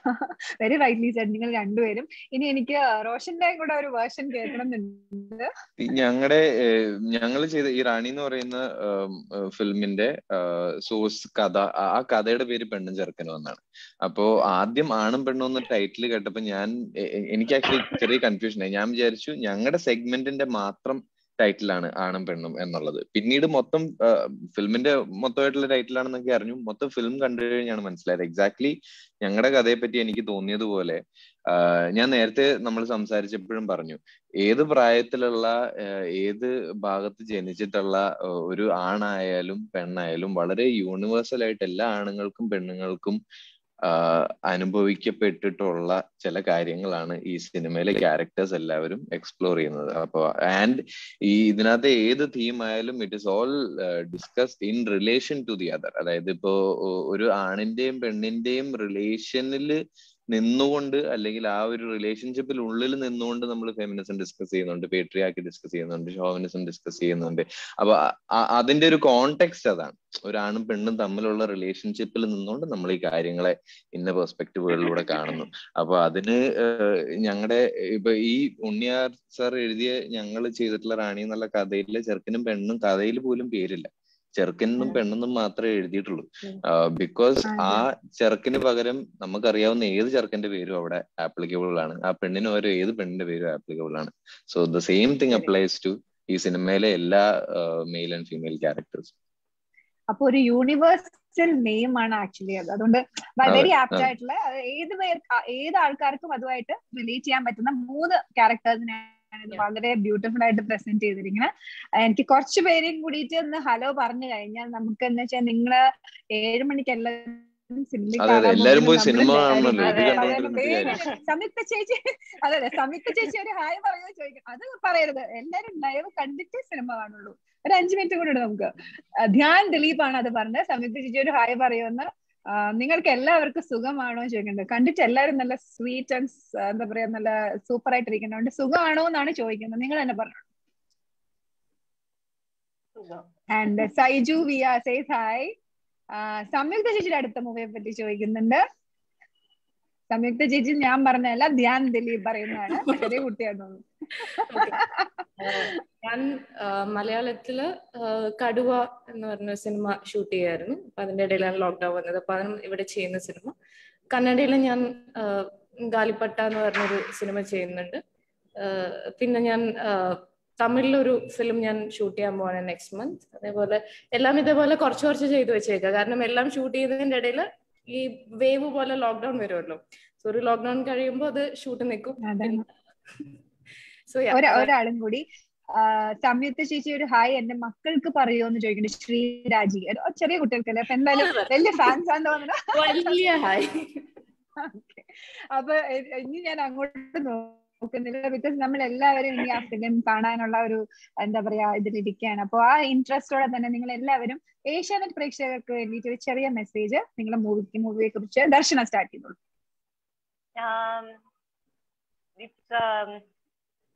very rightly said നിങ്ങൾ രണ്ടുപേരും ഇനി എനിക്ക് റോഷന്റെ കൂടെ ഒരു വേർഷൻ കേൾക്കണം എന്നുണ്ട് ഞങ്ങളുടെ ഞങ്ങൾ ചെയ്ത ഈ റാണി എന്ന് പറയുന്ന ഫിലിമിന്റെ സോഴ്സ് കഥ ആ- ആ കഥയുടെ പേര് പെണ്ണും ചെറുക്കനും എന്നാണ് അപ്പോ ആദ്യം ആണും പെണ്ണും എന്ന ടൈറ്റിൽ കേട്ടപ്പോ ഞാൻ എ- എ- എനിക്ക് ആക്ച്വലി ചെറിയ കൺഫ്യൂഷൻ ആയി ഞാൻ വിചാരിച്ചു ഞങ്ങളുടെ സെഗ്മെന്റിന്റെ മാത്രം ടൈറ്റിലാണ് ആണും പെണ്ണും എന്നുള്ളത് പിന്നീട് മൊത്തം ഫിലിമിന്റെ മൊത്തമായിട്ടുള്ള ടൈറ്റിലാണെന്നൊക്കെ അറിഞ്ഞു മൊത്തം ഫിലിം കണ്ടു കഴിഞ്ഞാണ് മനസ്സിലായത് എക്സാക്ട്ലി ഞങ്ങളുടെ കഥയെ പറ്റി എനിക്ക് തോന്നിയതുപോലെ ആഹ് ഞാൻ നേരത്തെ നമ്മൾ സംസാരിച്ചപ്പോഴും പറഞ്ഞു ഏത് പ്രായത്തിലുള്ള ആഹ് ഏത് ഭാഗത്ത് ജനിച്ചിട്ടുള്ള ആഹ് ഒരു ആണായാലും പെണ്ണായാലും വളരെ യൂണിവേഴ്സൽ ആയിട്ട് എല്ലാ ആണുങ്ങൾക്കും പെണ്ണുങ്ങൾക്കും ആഹ് അനുഭവിക്കപ്പെട്ടിട്ടുള്ള ചില കാര്യങ്ങളാണ് ഈ സിനിമയിലെ ക്യാരക്ടേഴ്സ് എല്ലാവരും എക്സ്പ്ലോർ ചെയ്യുന്നത് അപ്പൊ ആൻഡ് ഈ ഇതിനകത്ത് ഏത് തീം ആയാലും it is all discussed in relation to the other അതായത് ഇപ്പോ ഒ- ഒരു ആണിന്റെയും പെണ്ണിന്റെയും റിലേഷനിൽ നിന്നുകൊണ്ട് അല്ലെങ്കിൽ ആ ഒരു റിലേഷൻഷിപ്പിൽ ഉള്ളിൽ നിന്നുകൊണ്ട് നമ്മൾ ഫെമിനിസം ഡിസ്കസ് ചെയ്യുന്നുണ്ട് പേട്രിയാക്കി ഡിസ്കസ് ചെയ്യുന്നുണ്ട് ഷോവിനിസം ഡിസ്കസ് ചെയ്യുന്നുണ്ട് അപ്പൊ അ- അ- അതിന്റെ ഒരു കോണ്ടെക്സ്റ്റ് അതാണ് ഒരാണും പെണ്ണും തമ്മിലുള്ള റിലേഷൻഷിപ്പിൽ നിന്നുകൊണ്ട് നമ്മൾ ഈ കാര്യങ്ങളെ ഇന്ന പെർസ്പെക്റ്റീവുകളിലൂടെ കാണുന്നു അപ്പൊ അതിന് ഞങ്ങളുടെ ഇപ്പൊ ഈ ഉണ്ണിയാർ സാർ എഴുതിയ ഞങ്ങൾ ചെയ്തിട്ടുള്ള റാണി എന്നുള്ള കഥയിലെ ചെറുക്കനും പെണ്ണും കഥയിൽ പോലും പേരില്ല ചെറുക്കനും പെണ്ണെന്നും മാത്രമേ എഴുതിയിട്ടുള്ളൂ ബിക്കോസ് ആ ചെറുക്കിന് പകരം നമുക്കറിയാവുന്ന ഏത് ചെറുക്കന്റെ പേരും അവിടെ ആപ്ലിക്കബിൾ ആണ് ആ പെണ്ണിന് പകരം ഏത് പെണ്ണിന്റെ പേരും ആപ്ലിക്കബിൾ ആണ് so the same thing applies to ഈ സിനിമയിലെ എല്ലാ മെയിൽ ആൻഡ് ഫീമെയിൽ ക്യാരക്ടേഴ്സ് അപ്പൊ ഒരു യൂണിവേഴ്സൽ നെയിം ആണ് ആക്ച്വലി അത് അതുകൊണ്ട് വെരി അതെ, ആപ്റ്റ് അതെ. ആയിട്ടുള്ള അത് ഏത് പേർ ആ, ഏത് ആൾക്കാർക്കും അതുമായിട്ട് റിലേറ്റ് ചെയ്യാൻ പറ്റുന്ന മൂന്ന് ക്യാരക്ടേഴ്സിനെ വളരെ ബ്യൂട്ടിഫുൾ ആയിട്ട് പ്രസന്റ് ചെയ്തിരിക്കുന്നത് എനിക്ക് കുറച്ച് പേരെയും കൂടിയിട്ട് ഒന്ന് ഹലോ പറഞ്ഞു കഴിഞ്ഞാൽ നമുക്ക് എന്ന് വെച്ചാൽ നിങ്ങള് ഏഴ് മണിക്ക് എല്ലാവരും സിനിമ അതെ അതെ എല്ലാരും പോയി സിനിമ കാണണമല്ലോ ഇത് അതെ, കണ്ടോണ്ടിരുന്നിട്ട് കാര്യം സംയുക്ത ചേച്ചി അതെ അതെ സംയുക്ത ചേച്ചി ഒരു ഹായ് പറയുമോ ചോദിക്കും അത് പറയരുത് എല്ലാരും ലൈവ് കണ്ടിട്ട് സിനിമ കാണുള്ളൂ ഒരു അഞ്ചു മിനിറ്റ് കൂടെ ഉണ്ട് നമുക്ക് ആ, ധ്യാൻ ദിലീപ് ആണ് അത് പറഞ്ഞത് സംയുക്ത ചേച്ചി ഒരു ഹായ് പറയുമെന്ന് ആ, നിങ്ങൾക്ക് എല്ലാവർക്കും സുഖമാണോ എന്ന് ചോദിക്കുന്നത് കണ്ടിട്ട് എല്ലാവരും നല്ല സ്വീറ്റ് ആൻഡ് എന്താ പറയാ നല്ല സൂപ്പർ ആയിട്ടിരിക്കുന്നുണ്ട് സുഖമാണോ എന്നാണ് ചോദിക്കുന്നത് നിങ്ങൾ തന്നെ പറഞ്ഞു and Saiju V R says hi Samyuktha ചേച്ചിയുടെ അടുത്ത മൂവിയെ പറ്റി ചോദിക്കുന്നുണ്ട് സംയുക്ത ചേച്ചി ഞാൻ പറഞ്ഞതല്ല ധ്യാൻ ദിലീപ് പറയുന്നതാണ് ചെറിയ കുട്ടിയാണ് തോന്നുന്നു ഞാൻ ആ, മലയാളത്തില് ആ, കടുവ എന്ന് പറഞ്ഞ സിനിമ ഷൂട്ട് ചെയ്യായിരുന്നു അപ്പൊ അതിന്റെ ഇടയിലാണ് ലോക്ക്ഡൌൺ വന്നത് അപ്പൊ അതിനും ഇവിടെ ചെയ്യുന്ന സിനിമ കന്നഡയിൽ ഞാൻ ആ, ഗാലിപ്പട്ട എന്ന് പറഞ്ഞൊരു സിനിമ ചെയ്യുന്നുണ്ട് ആ, പിന്നെ ഞാൻ ആ, തമിഴിലൊരു ഫിലിം ഞാൻ ഷൂട്ട് ചെയ്യാൻ പോവാണ് നെക്സ്റ്റ് മന്ത് അതേപോലെ എല്ലാം ഇതേപോലെ കുറച്ച് കുറച്ച് ചെയ്തു വെച്ചേക്കുക കാരണം എല്ലാം ഷൂട്ട് ചെയ്യുന്നതിന്റെ ഇടയിൽ ഈ വേവ് പോലെ ലോക്ക്ഡൌൺ വരുമല്ലോ സോ ഒരു ലോക്ക്ഡൌൺ കഴിയുമ്പോൾ അത് ഷൂട്ട് നിൽക്കും അതെ. സോ ഒരാ- ഒരാളും കൂടി ആ, സംയുക്ത ചേച്ചി ഒരു ഹായ് എന്റെ മക്കൾക്ക് പറയുമോന്ന് ചോദിക്കുന്നുണ്ട് ശ്രീരാജി ഒരു ചെറിയ കുട്ടികൾക്കല്ലേ അപ്പൊ എന്തായാലും വലിയ ഫാൻസ് ആണെന്ന് തോന്നുന്നു വലിയ ഹായ് Okay. അപ്പൊ എ- ഇനി ഞാൻ അങ്ങോട്ട് നോക്കുന്നില്ല ബിക്കോസ് നമ്മൾ എല്ലാവരും ഇനി ആ ഫിലിം കാണാനുള്ള ഒരു എന്താ പറയാ ഇതിലിരിക്കുകയാണ് അപ്പൊ ആ ഇൻട്രസ്റ്റോടെ തന്നെ നിങ്ങൾ എല്ലാവരും ഏഷ്യാനെറ്റ് പ്രേക്ഷകർക്ക് വേണ്ടിയിട്ട് ഒരു ചെറിയ മെസ്സേജ് നിങ്ങളുടെ മൂവിക്ക് മൂവിയെ കുറിച്ച് ദർശനം സ്റ്റാർട്ട് ചെയ്തോളൂ um, it's um,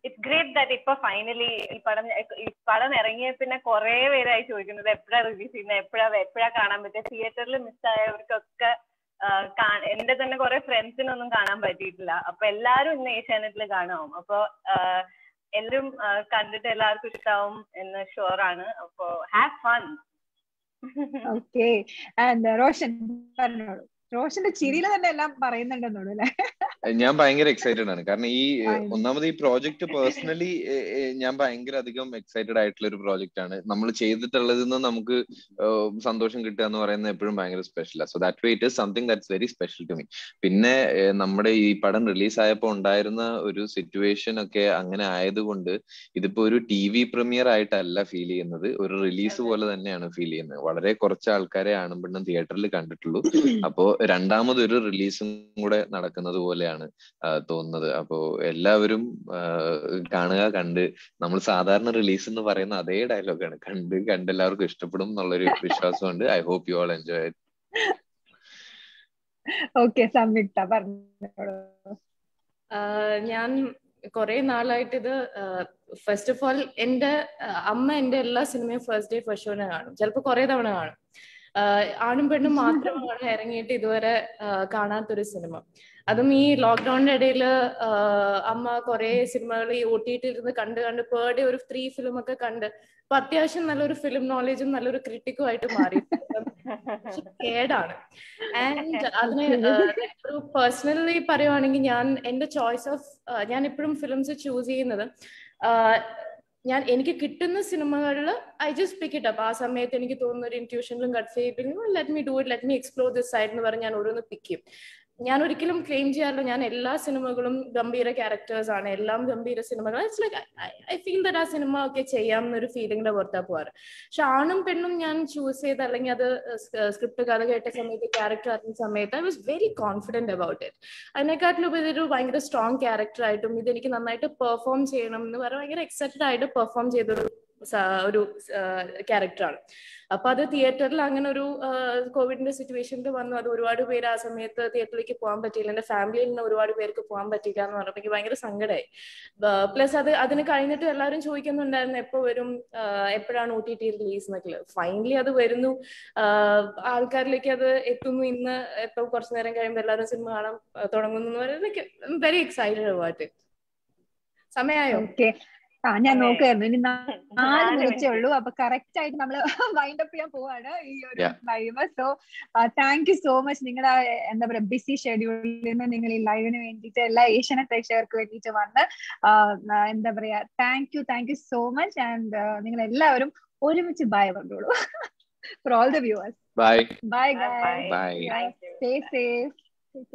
it's great that ഇപ്പൊ ഫൈനലി ഈ പടം ഈ പടം ഇറങ്ങിയ പിന്നെ കുറെ പേരായി ചോദിക്കുന്നത് എപ്പോഴാ റിലീസ് ചെയ്യുന്നത് എപ്പോഴാ എപ്പോഴാ കാണാൻ പറ്റുക തിയേറ്ററിൽ മിസ്സായവർക്കൊക്കെ എന്റെ തന്നെ കുറെ ഫ്രണ്ട്സിനൊന്നും കാണാൻ പറ്റിയിട്ടില്ല അപ്പൊ എല്ലാരും ഇന്ന് ഏഷ്യാനെറ്റിൽ കാണാവും അപ്പൊ എല്ലാരും കണ്ടിട്ട് എല്ലാവർക്കും ഇഷ്ടാവും എന്ന് ഷുവർ ആണ് അപ്പൊ have fun okay and Roshan പറഞ്ഞോളൂ റോഷന്റെ ചിരിയിൽ തന്നെ എല്ലാം പറയുന്നുണ്ടെന്നോളൂ അല്ലെ ഞാൻ ഭയങ്കര എക്സൈറ്റഡ് ആണ് കാരണം ഈ ഒന്നാമത് ഈ പ്രോജക്റ്റ് പേഴ്സണലി ഞാൻ ഭയങ്കര അധികം എക്സൈറ്റഡ് ആയിട്ടുള്ള ഒരു പ്രോജക്റ്റ് ആണ് നമ്മൾ ചെയ്തിട്ടുള്ളതിൽ നിന്ന് നമുക്ക് സന്തോഷം കിട്ടുക എന്ന് പറയുന്നത് എപ്പോഴും ഭയങ്കര സ്പെഷ്യലാണ് so that way it is something that's very special to me പിന്നെ നമ്മുടെ ഈ പടം റിലീസ് ആയപ്പോൾ ഉണ്ടായിരുന്ന ഒരു സിറ്റുവേഷൻ ഒക്കെ അങ്ങനെ ആയതുകൊണ്ട് ഇതിപ്പോ ഒരു ടി വി പ്രീമിയർ ആയിട്ടല്ല ഫീൽ ചെയ്യുന്നത് ഒരു റിലീസ് പോലെ തന്നെയാണ് ഫീൽ ചെയ്യുന്നത് വളരെ കുറച്ച് ആൾക്കാരെ ആണും പെണ്ണും തിയേറ്ററിൽ കണ്ടിട്ടുള്ളൂ അപ്പോ രണ്ടാമതൊരു റിലീസും കൂടെ നടക്കുന്നത് പോലെയാണ് തോന്നുന്നത് അപ്പോ എല്ലാവരും കാണുക കണ്ട് നമ്മൾ സാധാരണ റിലീസ് എന്ന് പറയുന്ന അതേ ഡയലോഗാണ് കണ്ട് കണ്ട് എല്ലാവർക്കും ഇഷ്ടപ്പെടും എന്നുള്ളൊരു വിശ്വാസമുണ്ട് I hope you all enjoy okay Samyuktha പറഞ്ഞോളൂ ഞാൻ കുറെ നാളായിട്ട് ഇത് ഫസ്റ്റ് ഓഫ് ഓൾ എന്റെ അമ്മ എന്റെ എല്ലാ സിനിമയും ഫസ്റ്റ് ഡേ ഫസ്റ്റ് ഷോനെ കാണും ചിലപ്പോൾ കുറെ തവണ കാണും ആണും പെണ്ണും മാത്രമാണ് ഇറങ്ങിയിട്ട് ഇതുവരെ കാണാത്തൊരു സിനിമ അതും ഈ ലോക്ക്ഡൌണിന്റെ ഇടയിൽ അമ്മ കുറെ സിനിമകൾ ഈ ഒ ടി ഇരുന്ന് കണ്ട് കണ്ട് പേർ ഡേ ഒരു ത്രീ ഫിലിം ഒക്കെ കണ്ട് അപ്പൊ അത്യാവശ്യം നല്ലൊരു ഫിലിം നോളജും നല്ലൊരു ക്രിട്ടിക്കും ആയിട്ട് മാറി കേടാണ് ആൻഡ് അതിന് ഒരു പേഴ്സണലി പറയുവാണെങ്കിൽ ഞാൻ എന്റെ ചോയ്സ് ഓഫ് ഞാൻ എപ്പോഴും ഫിലിംസ് ചൂസ് ചെയ്യുന്നത് ഞാൻ എനിക്ക് കിട്ടുന്ന സിനിമകളിൽ I just pick it up ആ സമയത്ത് എനിക്ക് തോന്നുന്ന ഒരു ഇൻറ്റ്യൂഷനിലും ഗട്ട് ഫീലിംഗും let me do it let me explore this side എന്ന് പറഞ്ഞ് ഞാൻ ഓരോന്ന് പിക്ക് ചെയ്യും ഞാൻ ഒരിക്കലും ക്ലെയിം ചെയ്യാറില്ല ഞാൻ എല്ലാ സിനിമകളും ഗംഭീര ക്യാരക്ടേഴ്സ് ആണ് എല്ലാം ഗംഭീര സിനിമകൾ it's like I feel that ആ സിനിമ ഒക്കെ ചെയ്യാം എന്നൊരു ഫീലിംഗിന്റെ പുറത്താ പോവാറ് പക്ഷെ ആണും പെണ്ണും ഞാൻ ചൂസ് ചെയ്ത് അല്ലെങ്കിൽ അത് സ്ക്രിപ്റ്റ് കഥ കേട്ട സമയത്ത് ക്യാരക്ടർ അറിഞ്ഞ സമയത്ത് I was very confident about it അതിനെക്കാട്ടിലും ഇതൊരു ഭയങ്കര സ്ട്രോങ് ക്യാരക്ടർ ആയിട്ടും ഇതെനിക്ക് നന്നായിട്ട് പെർഫോം ചെയ്യണം എന്ന് പറഞ്ഞാൽ ഭയങ്കര എക്സൈറ്റഡ് ആയിട്ട് പെർഫോം ചെയ്തൊരു ഒരു ക്യാരക്ടറാണ് അപ്പൊ അത് തിയേറ്ററിൽ അങ്ങനെ ഒരു കോവിഡിന്റെ സിറ്റുവേഷനിൽ വന്നു അത് ഒരുപാട് പേര് ആ സമയത്ത് തിയേറ്ററിലേക്ക് പോകാൻ പറ്റിയില്ല എന്റെ ഫാമിലിയിൽ നിന്ന് ഒരുപാട് പേർക്ക് പോകാൻ പറ്റില്ല എന്ന് പറഞ്ഞപ്പോൾ എനിക്ക് ഭയങ്കര സങ്കടമായി പ്ലസ് അത് അതിന് കഴിഞ്ഞിട്ട് എല്ലാവരും ചോദിക്കുന്നുണ്ടായിരുന്നു എപ്പോ വരും എപ്പോഴാണ് ഒ ടി ടി റിലീസ് എന്നൊക്കെ ഫൈനലി അത് വരുന്നു ആൾക്കാരിലേക്ക് അത് എത്തുന്നു ഇന്ന് എപ്പോ കുറച്ചു നേരം കഴിയുമ്പോൾ എല്ലാവരും സിനിമ കാണാൻ തുടങ്ങുന്നു എന്ന് പറയുന്നത് വെരി എക്സൈറ്റഡ് അബൌട്ട് ഇറ്റ് സമയമായോ ആ ഞാൻ നോക്കുമായിരുന്നു ഇനി നാല് മിനിറ്റേ ഉള്ളൂ അപ്പൊ കറക്റ്റ് ആയിട്ട് നമ്മൾ വൈൻഡ് അപ്പ് ചെയ്യാൻ പോവാണ് ഈ ഒരു live so thank you so much നിങ്ങളുടെ എന്താ പറയാ ബിസി ഷെഡ്യൂളിൽ നിന്ന് നിങ്ങൾ ഈ ലൈവിന് വേണ്ടിയിട്ട് എല്ലാ ഏഷ്യനെ പ്രേക്ഷകർക്ക് വേണ്ടിയിട്ട് വന്ന് എന്താ പറയാ thank you thank you so much and നിങ്ങൾ എല്ലാവരും ഒരുമിച്ച് ബൈ പറഞ്ഞോളൂ for all the viewers bye bye bye stay safe